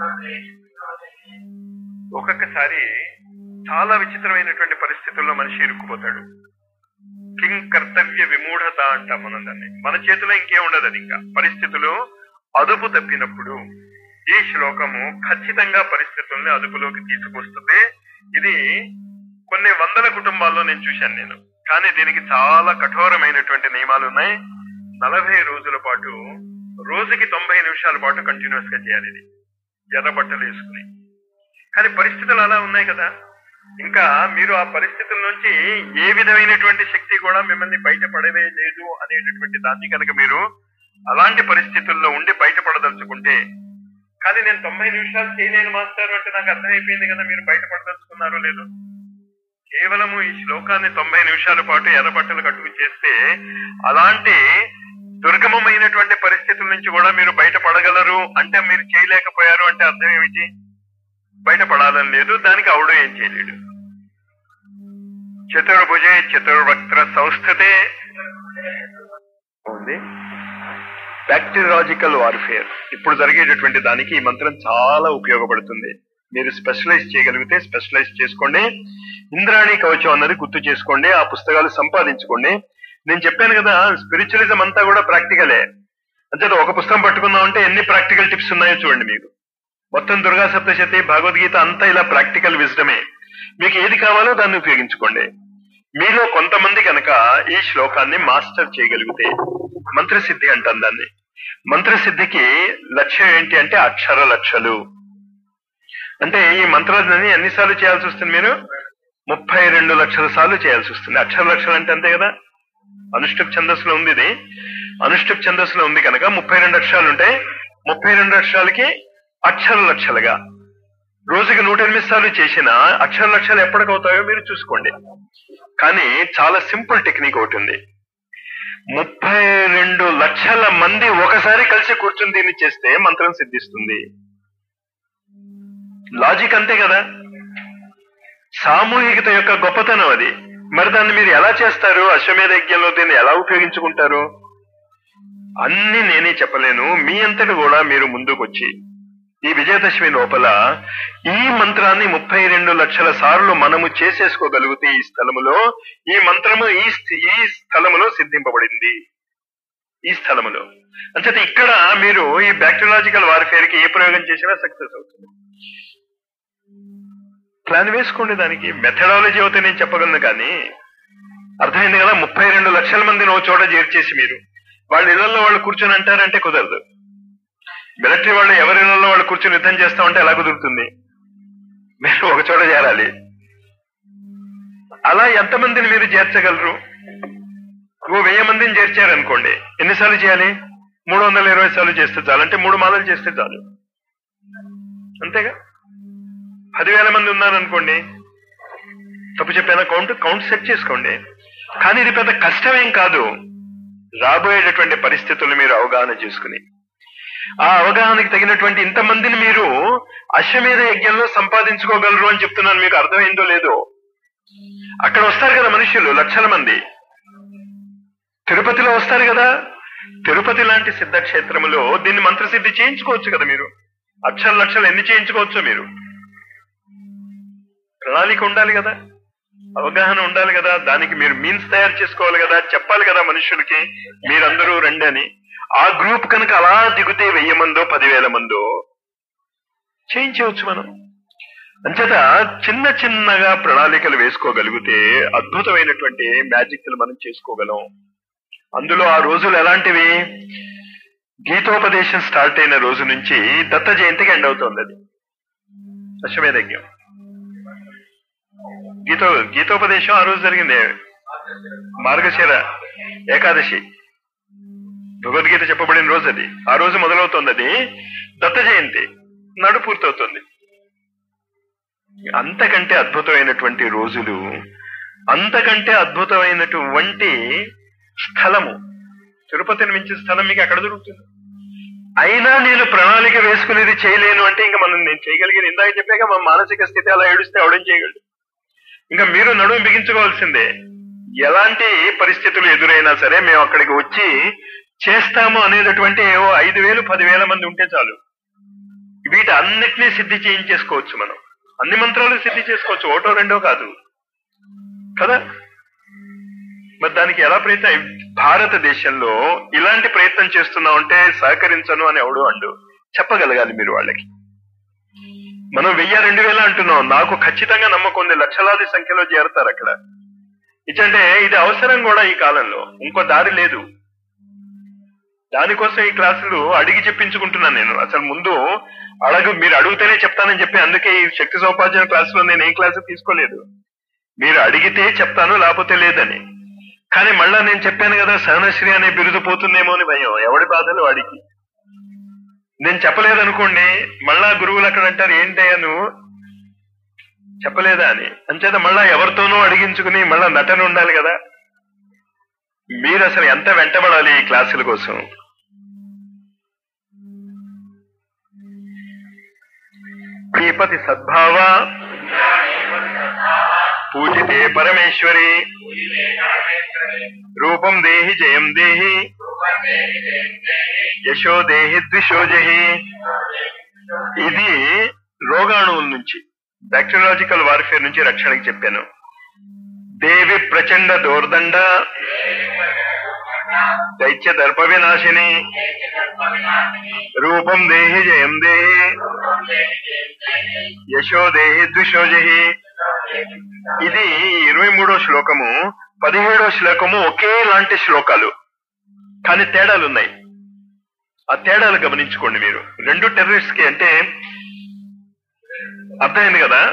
ఒక్కొక్కసారి చాలా విచిత్రమైనటువంటి పరిస్థితుల్లో మనిషి ఇరుక్కుపోతాడు కింగ్ కర్తవ్య విమూఢత అంటాం మనం దాన్ని మన చేతిలో ఇంకేం ఉండదు అది ఇంకా పరిస్థితులు అదుపు తప్పినప్పుడు ఈ శ్లోకము ఖచ్చితంగా పరిస్థితుల్ని అదుపులోకి తీసుకొస్తుంది ఇది కొన్ని వందల కుటుంబాల్లో నేను చూశాను నేను కానీ దీనికి చాలా కఠోరమైనటువంటి నియమాలు ఉన్నాయి నలభై రోజుల పాటు రోజుకి తొంభై నిమిషాల పాటు కంటిన్యూస్ గా చేయాలి ఇది ఎర్ర బట్టలు వేసుకుని కానీ పరిస్థితులు అలా ఉన్నాయి కదా ఇంకా మీరు ఆ పరిస్థితుల నుంచి ఏ విధమైనటువంటి శక్తి కూడా మిమ్మల్ని బయటపడవే లేదు అనేటటువంటి దాన్ని కనుక మీరు అలాంటి పరిస్థితుల్లో ఉండి బయటపడదలుచుకుంటే కానీ నేను తొంభై నిమిషాలు చేయలేను మాస్టర్ అంటే నాకు అర్థమైపోయింది కదా మీరు బయటపడదలుచుకున్నారో లేదో కేవలము ఈ శ్లోకాన్ని తొంభై నిమిషాల పాటు ఎర్రబట్టలు కట్టుకు చేస్తే అలాంటి దుర్గమమైనటువంటి పరిస్థితుల నుంచి కూడా మీరు బయటపడగలరు అంటే మీరు చేయలేకపోయారు అంటే అర్థం ఏమిటి బయటపడాలని లేదు దానికి అవుడు ఏం చేయలేడు చతుర్భుజే చతుర్వక్త్ర సంస్థతే ఉంది బ్యాక్టీరియాలజికల్ వార్ఫేర్ ఇప్పుడు జరిగేటటువంటి దానికి ఈ మంత్రం చాలా ఉపయోగపడుతుంది మీరు స్పెషలైజ్ చేయగలిగితే స్పెషలైజ్ చేసుకోండి ఇంద్రాణి కవచం అన్నది గుర్తు చేసుకోండి ఆ పుస్తకాలు సంపాదించుకోండి నేను చెప్పాను కదా స్పిరిచువలిజం అంతా కూడా ప్రాక్టికలే అంటే ఒక పుస్తకం పట్టుకుందాం అంటే ఎన్ని ప్రాక్టికల్ టిప్స్ ఉన్నాయో చూడండి మీకు మొత్తం దుర్గా సప్తశతి భగవద్గీత అంతా ఇలా ప్రాక్టికల్ విజ్డమే మీకు ఏది కావాలో దాన్ని ఉపయోగించుకోండి మీలో కొంతమంది కనుక ఈ శ్లోకాన్ని మాస్టర్ చేయగలిగితే మంత్రసిద్ధి అంటాం దాన్ని మంత్రసిద్ధికి లక్ష్యం ఏంటి అంటే అక్షర లక్షలు అంటే ఈ మంత్రాన్ని ఎన్నిసార్లు చేయాల్సి వస్తుంది మీరు ముప్పై రెండు లక్షల సార్లు చేయాల్సి వస్తుంది అక్షర లక్షలు అంటే అంతే కదా అనుష్ఠుప్ ఛందస్సులో ఉంది ఇది అనుష్ఠుప్ ఛందస్సులో ఉంది కనుక ముప్పై రెండు అక్షరాలు ఉంటాయి ముప్పై రెండు అక్షరాలకి అక్షర లక్షలుగా రోజుకి నూట ఎనిమిది సార్లు చేసిన అక్షర లక్షలు ఎప్పటికవుతాయో మీరు చూసుకోండి కానీ చాలా సింపుల్ టెక్నిక్ ఒకటి ఉంది ముప్పై రెండు లక్షల మంది ఒకసారి కలిసి కూర్చుని దీన్ని చేస్తే మంత్రం సిద్ధిస్తుంది లాజిక్ అంతే కదా సామూహికత యొక్క గొప్పతనం అది మరి దాన్ని మీరు ఎలా చేస్తారు అశ్వమేధ యజ్ఞంలో దీన్ని ఎలా ఉపయోగించుకుంటారు అన్ని నేనే చెప్పలేను మీ అంతటి కూడా మీరు ముందుకొచ్చి ఈ విజయదశమి లోపల ఈ మంత్రాన్ని ముప్పై రెండు లక్షల సార్లు మనము చేసేసుకోగలిగితే ఈ స్థలములో ఈ మంత్రము ఈ స్థి- ఈ స్థలములో సిద్ధింపబడింది ఈ స్థలములో అంచేత ఇక్కడ మీరు ఈ బ్యాక్టీరియాలజికల్ వార్ఫేర్ కి ఏ ప్రయోగం చేసినా సక్సెస్ అవుతుంది ప్లాన్ వేసుకోండి దానికి మెథడాలజీ అయితే నేను చెప్పగలను కానీ అర్థమైంది కదా ముప్పై రెండు లక్షల మందిని ఓ చోట చేర్చేసి మీరు వాళ్ళ ఇళ్లలో వాళ్ళు కూర్చొని అంటారంటే కుదరదు మిలిటరీ వాళ్ళు ఎవరి ఇళ్లలో వాళ్ళు కూర్చొని యుద్ధం చేస్తా ఉంటే ఎలా కుదురుతుంది మీరు ఒక చోట చేరాలి అలా ఎంతమందిని మీరు చేర్చగలరు ఓ వెయ్యి మందిని చేర్చారనుకోండి ఎన్నిసార్లు చేయాలి మూడు వందల ఇరవై సార్లు చేస్తే చాలు అంటే మూడు మాలలు చేస్తే చాలు అంతేగా పదివేల మంది ఉన్నారనుకోండి తప్పు చెప్పాను కౌంట్ కౌంట్ సెట్ చేసుకోండి కానీ ఇది పెద్ద కష్టమేం కాదు రాబోయేటటువంటి పరిస్థితులు మీరు అవగాహన చేసుకుని ఆ అవగాహనకి తగినటువంటి ఇంతమందిని మీరు అశ్వమేధ యజ్ఞంలో సంపాదించుకోగలరు అని చెప్తున్నాను మీకు అర్థమైందో లేదో అక్కడ వస్తారు కదా మనుషులు లక్షల మంది తిరుపతిలో వస్తారు కదా తిరుపతి లాంటి సిద్ధక్షేత్రములో దీన్ని మంత్రసిద్ధి చేయించుకోవచ్చు కదా మీరు అక్షర లక్షలు ఎన్ని చేయించుకోవచ్చో మీరు ప్రణాళిక ఉండాలి కదా అవగాహన ఉండాలి కదా దానికి మీరు మీన్స్ తయారు చేసుకోవాలి కదా చెప్పాలి కదా మనుషులకి మీరందరూ రండి అని ఆ గ్రూప్ కనుక అలా దిగితే వెయ్యి మందో పదివేల మందో చేయించవచ్చు మనం అంచేత చిన్న చిన్నగా ప్రణాళికలు వేసుకోగలిగితే అద్భుతమైనటువంటి మ్యాజిక్లు మనం చేసుకోగలం అందులో ఆ రోజులు ఎలాంటివి గీతోపదేశం స్టార్ట్ అయిన రోజు నుంచి దత్త జయంతికి ఎండ్ అవుతోంది అది అశ్వమేధజ్ఞం గీతో గీతోపదేశం ఆ రోజు జరిగింది మార్గశిర ఏకాదశి భగవద్గీత చెప్పబడిన రోజు అది ఆ రోజు మొదలవుతోంది అది దత్త జయంతి నడు పూర్తవుతుంది అంతకంటే అద్భుతమైనటువంటి రోజులు అంతకంటే అద్భుతమైనటువంటి స్థలము తిరుపతిని మించిన స్థలం మీకు ఎక్కడ దొరుకుతుంది అయినా నేను ప్రణాళిక వేసుకునేది చేయలేను అంటే ఇంకా మనం నేను చేయగలిగేది ఇందాక చెప్పాక మన మానసిక స్థితి అలా ఏడుస్తే అవడం చేయగలడు ఇంకా మీరు నడుము బిగించుకోవాల్సిందే ఎలాంటి పరిస్థితులు ఎదురైనా సరే మేము అక్కడికి వచ్చి చేస్తాము అనేటటువంటి ఏవో ఐదు వేలు పదివేల మంది ఉంటే చాలు వీటి అన్నిటినీ సిద్ధి చేయించేసుకోవచ్చు మనం అన్ని మంత్రాలు సిద్ధి చేసుకోవచ్చు ఒకటో రెండో కాదు కదా మరి దానికి ఎలా ప్రయత్నం భారతదేశంలో ఇలాంటి ప్రయత్నం చేస్తున్నాం అంటే సహకరించను అని ఎవడు అండు చెప్పగలగాలి మీరు వాళ్ళకి మనం వెయ్యి రెండు వేల అంటున్నాం నాకు ఖచ్చితంగా నమ్మకం ఉంది లక్షలాది సంఖ్యలో చేరతారు అక్కడ ఇచ్చంటే ఇది అవసరం కూడా ఈ కాలంలో ఇంకో దారి లేదు దానికోసం ఈ క్లాసులు అడిగి చెప్పించుకుంటున్నాను నేను అసలు ముందు అడగు మీరు అడిగితేనే చెప్తానని చెప్పి అందుకే ఈ శక్తి సౌపాధ్యాయ క్లాసులో నేను ఏ క్లాసు తీసుకోలేదు మీరు అడిగితే చెప్తాను లేకపోతే లేదని కానీ మళ్ళా నేను చెప్పాను కదా సహనశ్రీ అనే బిరుదు పోతుందేమో అని భయం ఎవడి బాధలు వాడికి నేను చెప్పలేదనుకోండి మళ్ళా గురువులు అక్కడ అంటారు ఏంటయ్యా నువ్వు చెప్పలేదా అని అంచేత మళ్ళా ఎవరితోనూ అడిగించుకుని మళ్ళా నటన ఉండాలి కదా మీరు అసలు ఎంత వెంటబడాలి ఈ క్లాసుల కోసం శ్రీపతి సద్భావ పూజితే పరమేశ్వరి రూపం దేహి జయం దేహి యశో దేహి ద్విషోజహి ఇది రోగాణువుల నుంచి బ్యాక్టీరియాలజికల్ వార్ఫేర్ నుంచి రక్షణకి చెప్పాను దేవి ప్రచండ దోర్దండ దైత్య దర్ప వినాశిని రూపం దేహి జయం దేహి యశో దేహి ద్విషోజహి ఇది ఇరవై మూడో శ్లోకము పదిహేడో శ్లోకము ఒకేలాంటి శ్లోకాలు కానీ తేడాలు ఉన్నాయి ఆ తేడాలు గమనించుకోండి మీరు రెండు టెర్రరిస్ట్ కి అంటే అర్థమైంది కదా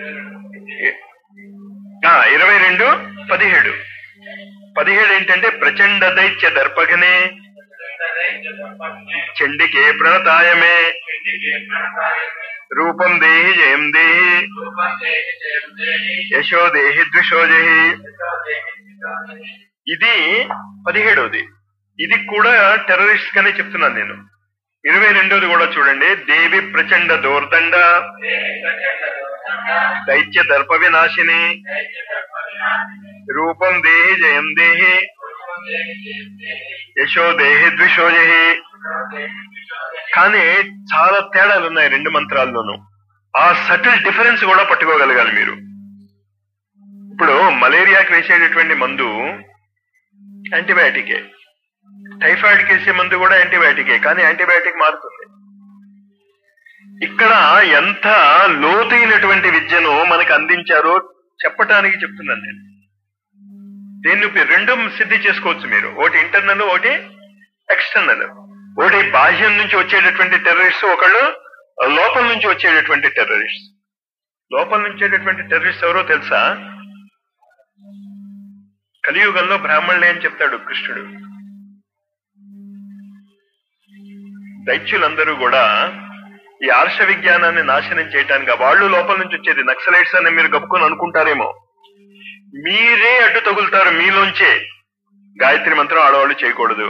ఆ, ఇరవై రెండు పదిహేడు పదిహేడు ఏంటంటే ప్రచండ దైత్య దర్పగనే చండికే ప్రణతాయమే రూపం దేహి జయం దేహి యశో దేహి ద్విషోజహి ఇది పదిహేడవది ఇది కూడా టెర్రరిస్ట్ గానే చెప్తున్నాను నేను ఇరవై రెండోది కూడా చూడండి దేవి ప్రచండ దోర్దండ దైత్య దర్ప వినాశిని రూపం దేహి జయం దేహి యశో దేహి ద్విషోజహి కానీ చాలా తేడాలు ఉన్నాయి రెండు మంత్రాల్లోనూ ఆ సటిల్ డిఫరెన్స్ కూడా పట్టుకోగలగాలి మీరు ఇప్పుడు మలేరియాకి వేసేటటువంటి మందు యాంటీబయాటికే టైఫాయిడ్ వేసే మందు కూడా యాంటీబయాటికే కానీ యాంటీబయాటిక్ మారుతుంది ఇక్కడ ఎంత లోతైనటువంటి విద్యను మనకు అందించారో చెప్పటానికి చెప్తున్నాను నేను దీన్ని ఉప- రెండు సిద్ధి చేసుకోవచ్చు మీరు ఒకటి ఇంటర్నల్ ఒకటి ఎక్స్టర్నల్ ఒకటి బాహ్యం నుంచి వచ్చేటటువంటి టెర్రరిస్ట్ ఒకళ్ళు లోపల నుంచి వచ్చేటటువంటి టెర్రరిస్ట్ లోపల నుంచి వచ్చేటటువంటి టెర్రరిస్ట్ ఎవరో తెలుసా కలియుగంలో బ్రాహ్మణులే అని చెప్తాడు కృష్ణుడు దైత్యులందరూ కూడా ఈ ఆర్ష విజ్ఞానాన్ని నాశనం చేయటానికి వాళ్ళు లోపల నుంచి వచ్చేది నక్సలైట్స్ అని మీరు గప్పుకొని అనుకుంటారేమో మీరే అడ్డు తగులుతారు మీలోంచే గాయత్రి మంత్రం ఆడవాళ్ళు చేయకూడదు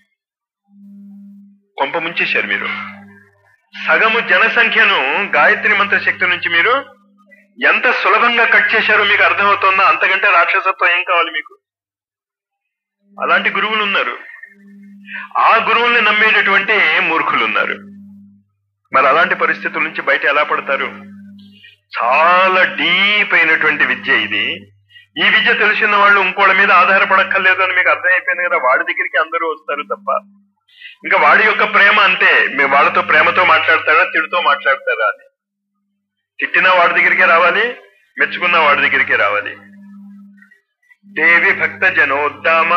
కొంప ముంచేశారు మీరు సగము జనసంఖ్యను గాయత్రి మంత్ర శక్తి నుంచి మీరు ఎంత సులభంగా కట్ చేశారో మీకు అర్థమవుతుందా అంతకంటే రాక్షసత్వం ఏం కావాలి మీకు అలాంటి గురువులు ఉన్నారు ఆ గురువుల్ని నమ్మేటటువంటి మూర్ఖులు ఉన్నారు మరి అలాంటి పరిస్థితుల నుంచి బయట ఎలా పడతారు చాలా డీప్ అయినటువంటి విద్య ఇది ఈ విద్య తెలిసిన వాళ్ళు ఇంకోళ్ళ మీద ఆధారపడక్కర్లేదు అని మీకు అర్థమైపోయింది కదా వాడి దగ్గరికి అందరూ వస్తారు తప్ప ఇంకా వాడి యొక్క ప్రేమ అంతే మీ వాళ్ళతో ప్రేమతో మాట్లాడతారా తిడుతో మాట్లాడతారా అని తిట్టిన వాడి దగ్గరికే రావాలి మెచ్చుకున్న వాడి దగ్గరికే రావాలి దేవి భక్త జనోద్దామ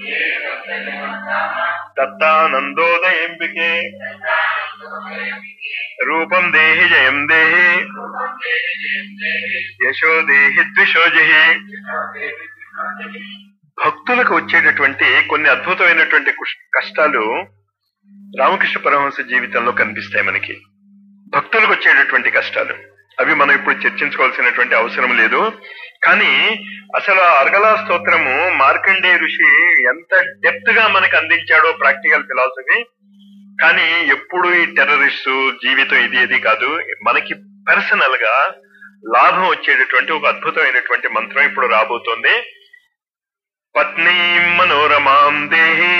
దత్తానందోదయంబికే రూపం దేహి జయం దేహి యశో దేహి ద్విషోజహి భక్తులకు వచ్చేటటువంటి కొన్ని అద్భుతమైనటువంటి కుష్- కష్టాలు రామకృష్ణ పరమహంస జీవితంలో కనిపిస్తాయి మనకి భక్తులకు వచ్చేటటువంటి కష్టాలు అవి మనం ఇప్పుడు చర్చించుకోవాల్సినటువంటి అవసరం లేదు కానీ అసలు ఆ అర్గలా స్తోత్రము మార్కండే ఋషి ఎంత డెప్త్ గా మనకు అందించాడో ప్రాక్టికల్ ఫిలాసఫీ కానీ ఎప్పుడు ఈ టెర్రరిస్ట్ జీవితం ఇది ఇది కాదు మనకి పర్సనల్ గా లాభం వచ్చేటటువంటి ఒక అద్భుతమైనటువంటి మంత్రం ఇప్పుడు రాబోతోంది పత్ని మనోరమాం దేహి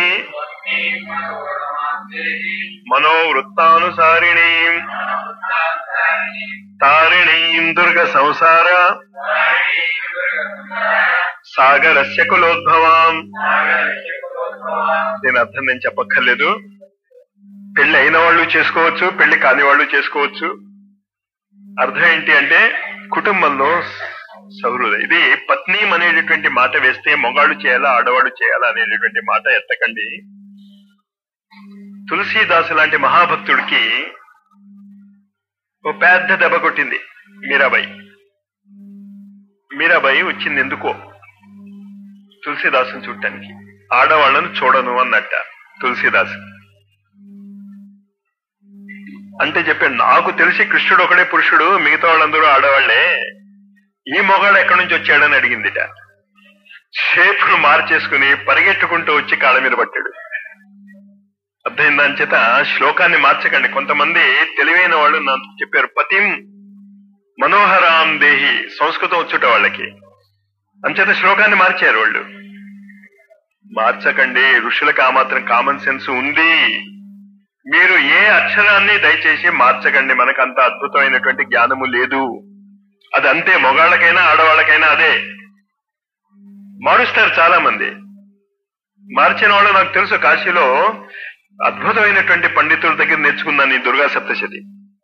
మనోవృత్తానుసారిణీం తారిణీం దుర్గ సంసార సాగరస్య కులోద్భవాం దీని అర్థం నేను చెప్పక్కర్లేదు పెళ్లి అయిన వాళ్ళు చేసుకోవచ్చు పెళ్లి కాని వాళ్ళు చేసుకోవచ్చు అర్థం ఏంటి అంటే కుటుంబంలో సౌహృద ఇది పత్నీం అనేటటువంటి మాట వేస్తే మొగాళ్ళు చేయాలా ఆడవాళ్ళు చేయాలా అనేటటువంటి మాట ఎత్తకండి తులసీదాసు లాంటి మహాభక్తుడికి ఓ పెద్ద దెబ్బ కొట్టింది మీరాబాయి మీరాబాయి వచ్చింది ఎందుకో తులసీదాసుని చూడటానికి ఆడవాళ్లను చూడను అన్నట్ట తులసీదాసు అంటే చెప్పాడు నాకు తెలిసి కృష్ణుడు ఒకడే పురుషుడు మిగతా వాళ్ళందరూ ఆడవాళ్లే ఈ మొగాడు ఎక్కడి నుంచి వచ్చాడని అడిగిందిట షేపును మార్చేసుకుని పరిగెట్టుకుంటూ వచ్చి కాళ్ళ మీద పట్టాడు అర్థమైందా అంచేత శ్లోకాన్ని మార్చకండి కొంతమంది తెలివైన వాళ్ళు నాకు చెప్పారు పతిం మనోహరాం దేహి సంస్కృతం వచ్చుట వాళ్ళకి అంచేత శ్లోకాన్ని మార్చారు వాళ్ళు మార్చకండి ఋషులకు ఆ మాత్రం కామన్ సెన్స్ ఉంది మీరు ఏ అక్షరాన్ని దయచేసి మార్చకండి మనకు అంత అద్భుతమైనటువంటి జ్ఞానము లేదు అది అంతే మొగాళ్ళకైనా ఆడవాళ్ళకైనా అదే మారుస్తారు చాలా మంది మార్చిన వాళ్ళు నాకు తెలుసు కాశీలో అద్భుతమైనటువంటి పండితుల దగ్గర నేర్చుకున్నాను ఈ దుర్గా సప్తశతి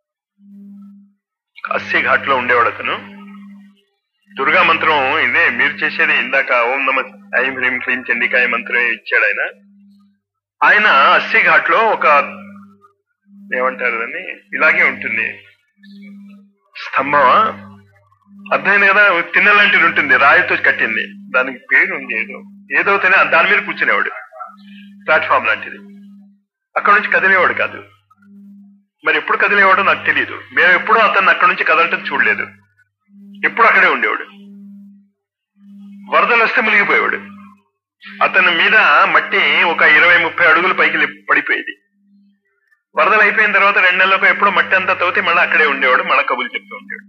అస్సీ ఘాట్ లో ఉండేవాడు అతను దుర్గా మంత్రం ఇదే మీరు చేసేది ఇందాక ఓం నమ ఐం హ్రీం క్లీం చండికాయ మంత్రం ఇచ్చాడు ఆయన ఆయన అస్సీ ఘాట్ లో ఒక ఏమంటారు దాన్ని ఇలాగే ఉంటుంది స్తంభమా అర్థమైంది కదా తిన్నలాంటిది ఉంటుంది రాయితో కట్టింది దానికి పేరు ఉంది ఏదో ఏదో తినే దాని మీద కూర్చునేవాడు ప్లాట్ఫామ్ లాంటిది అక్కడ నుంచి కదిలేవాడు కాదు మరి ఎప్పుడు కదిలేవాడో నాకు తెలియదు మేము ఎప్పుడూ అతన్ని అక్కడ నుంచి కదలటం చూడలేదు ఎప్పుడు అక్కడే ఉండేవాడు వరదలు వస్తే మునిగిపోయేవాడు అతని మీద మట్టి ఒక ఇరవై ముప్పై అడుగులు పైకి లే- పడిపోయేది వరదలు అయిపోయిన తర్వాత రెండు నెలలకు ఎప్పుడో మట్టి అంతా తవ్వితే మళ్ళీ అక్కడే ఉండేవాడు మళ్ళీ కబుర్లు చెప్తూ ఉండేవాడు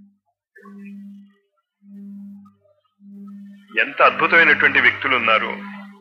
ఎంత అద్భుతమైనటువంటి వ్యక్తులు ఉన్నారు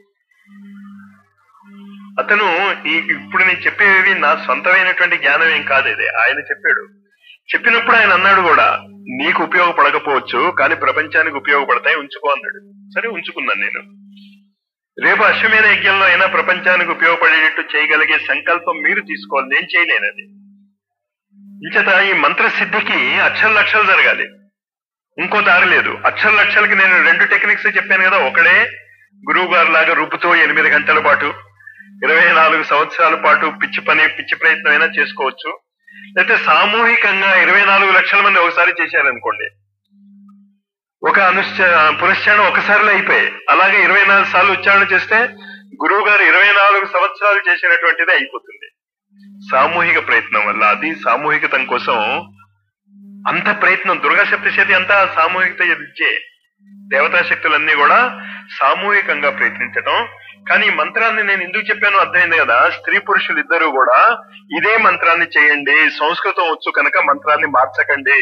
అతను ఈ ఇప్పుడు నేను చెప్పేవి నా సొంతమైనటువంటి జ్ఞానం ఏం కాదు ఇది ఆయన చెప్పాడు చెప్పినప్పుడు ఆయన అన్నాడు కూడా నీకు ఉపయోగపడకపోవచ్చు కానీ ప్రపంచానికి ఉపయోగపడతాయి ఉంచుకో అన్నాడు సరే ఉంచుకున్నాను నేను రేపు అశ్వమేధ యజ్ఞంలో అయినా ప్రపంచానికి ఉపయోగపడేటట్టు చేయగలిగే సంకల్పం మీరు తీసుకోవాలి నేను చేయలేనది ఇంచేత ఈ మంత్ర సిద్ధికి అక్షర లక్షలు జరగాలి ఇంకో దారి లేదు అక్షర లక్షలకి నేను రెండు టెక్నిక్స్ చెప్పాను కదా ఒకడే గురువు గారు లాగా రూపుతో ఎనిమిది గంటల పాటు ఇరవై నాలుగు సంవత్సరాల పాటు పిచ్చి పని పిచ్చి ప్రయత్నం అయినా చేసుకోవచ్చు లేకపోతే సామూహికంగా ఇరవై నాలుగు లక్షల మంది ఒకసారి చేశారనుకోండి ఒక అనుష్ఠ పునశ్చరణ ఒకసారిలో అయిపోయాయి అలాగే ఇరవై నాలుగు సార్లు ఉచ్చారణ చేస్తే గురువు గారు ఇరవై నాలుగు సంవత్సరాలు చేసినటువంటిది అయిపోతుంది సామూహిక ప్రయత్నం వల్ల అది సామూహికతం కోసం అంత ప్రయత్నం దుర్గా సప్తశతి అంతా సామూహికత ఇచ్చే దేవతా శక్తులన్నీ కూడా సామూహికంగా ప్రయత్నించడం కానీ ఈ మంత్రాన్ని నేను ఎందుకు చెప్పానో అర్థమైంది కదా స్త్రీ పురుషులు ఇద్దరు కూడా ఇదే మంత్రాన్ని చేయండి సంస్కృతం వచ్చు కనుక మంత్రాన్ని మార్చకండి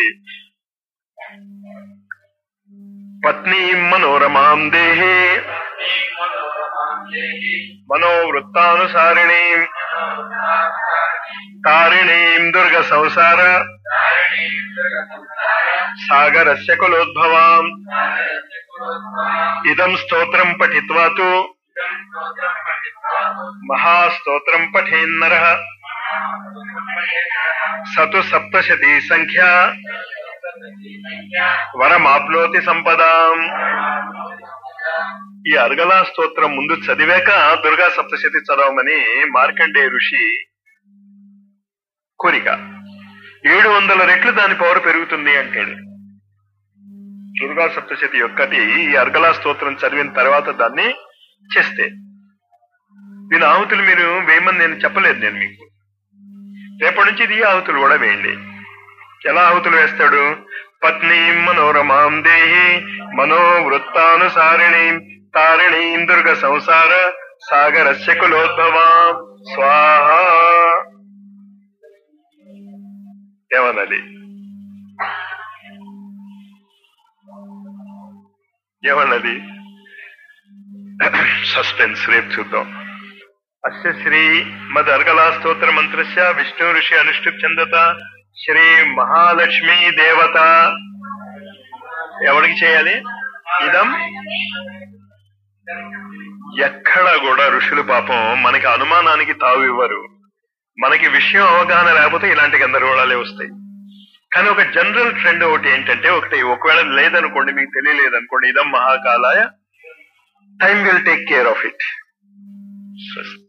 పత్ని మనోరమాం దేహే మనోవృత్తానుసారిణీం తారిణీం దుర్గ సంసార సాగరస్య కులోద్భవాం ఇదం స్తోత్రం పఠిత్వా తు మహాస్తోత్రం పఠేన్నర సతు సప్తశతీ సంఖ్యా వరమాప్నోతి సంపదాం ఈ అర్గలా స్తోత్రం ముందు చదివాక దుర్గా సప్తశతి చదవమని మార్కండే ఋషి కోరిక ఏడు వందల రెట్లు దాని పవర్ పెరుగుతుంది అంటాడు దుర్గా సప్తశతి యొక్కటి ఈ అర్గలా స్తోత్రం చదివిన తర్వాత దాన్ని చేస్తే దీని ఆహుతులు మీరు వేయమని నేను చెప్పలేదు నేను మీకు రేపటి నుంచి ఇది ఆహుతులు కూడా వేయండి ఎలా ఆహుతులు వేస్తాడు పత్ని మనోరమాం దేహి మనోవృత్తానుసారిణి తారిణీం దుర్గ సంసార సాగరస్య కులోద్భవాం స్వాహ ఏమన్నది ఏమన్నది సస్పెన్స్ రేపు చూద్దాం అస్య శ్రీ మద్ అర్గలా స్తోత్ర మంత్రస్య విష్ణు ఋషి అనుష్ఠుప్ చందత శ్రీ మహాలక్ష్మీ దేవత ఎవరికి చేయాలి ఇదం ఎక్కడ కూడా ఋషులు పాపం మనకి అనుమానానికి తావు ఇవ్వరు మనకి విషయం అవగాహన లేకపోతే ఇలాంటి గందరగోళాలే వస్తాయి కానీ ఒక జనరల్ ట్రెండ్ ఒకటి ఏంటంటే ఒకటి ఒకవేళ లేదనుకోండి మీకు తెలియలేదనుకోండి ఇదం మహాకాలాయ time will take care of it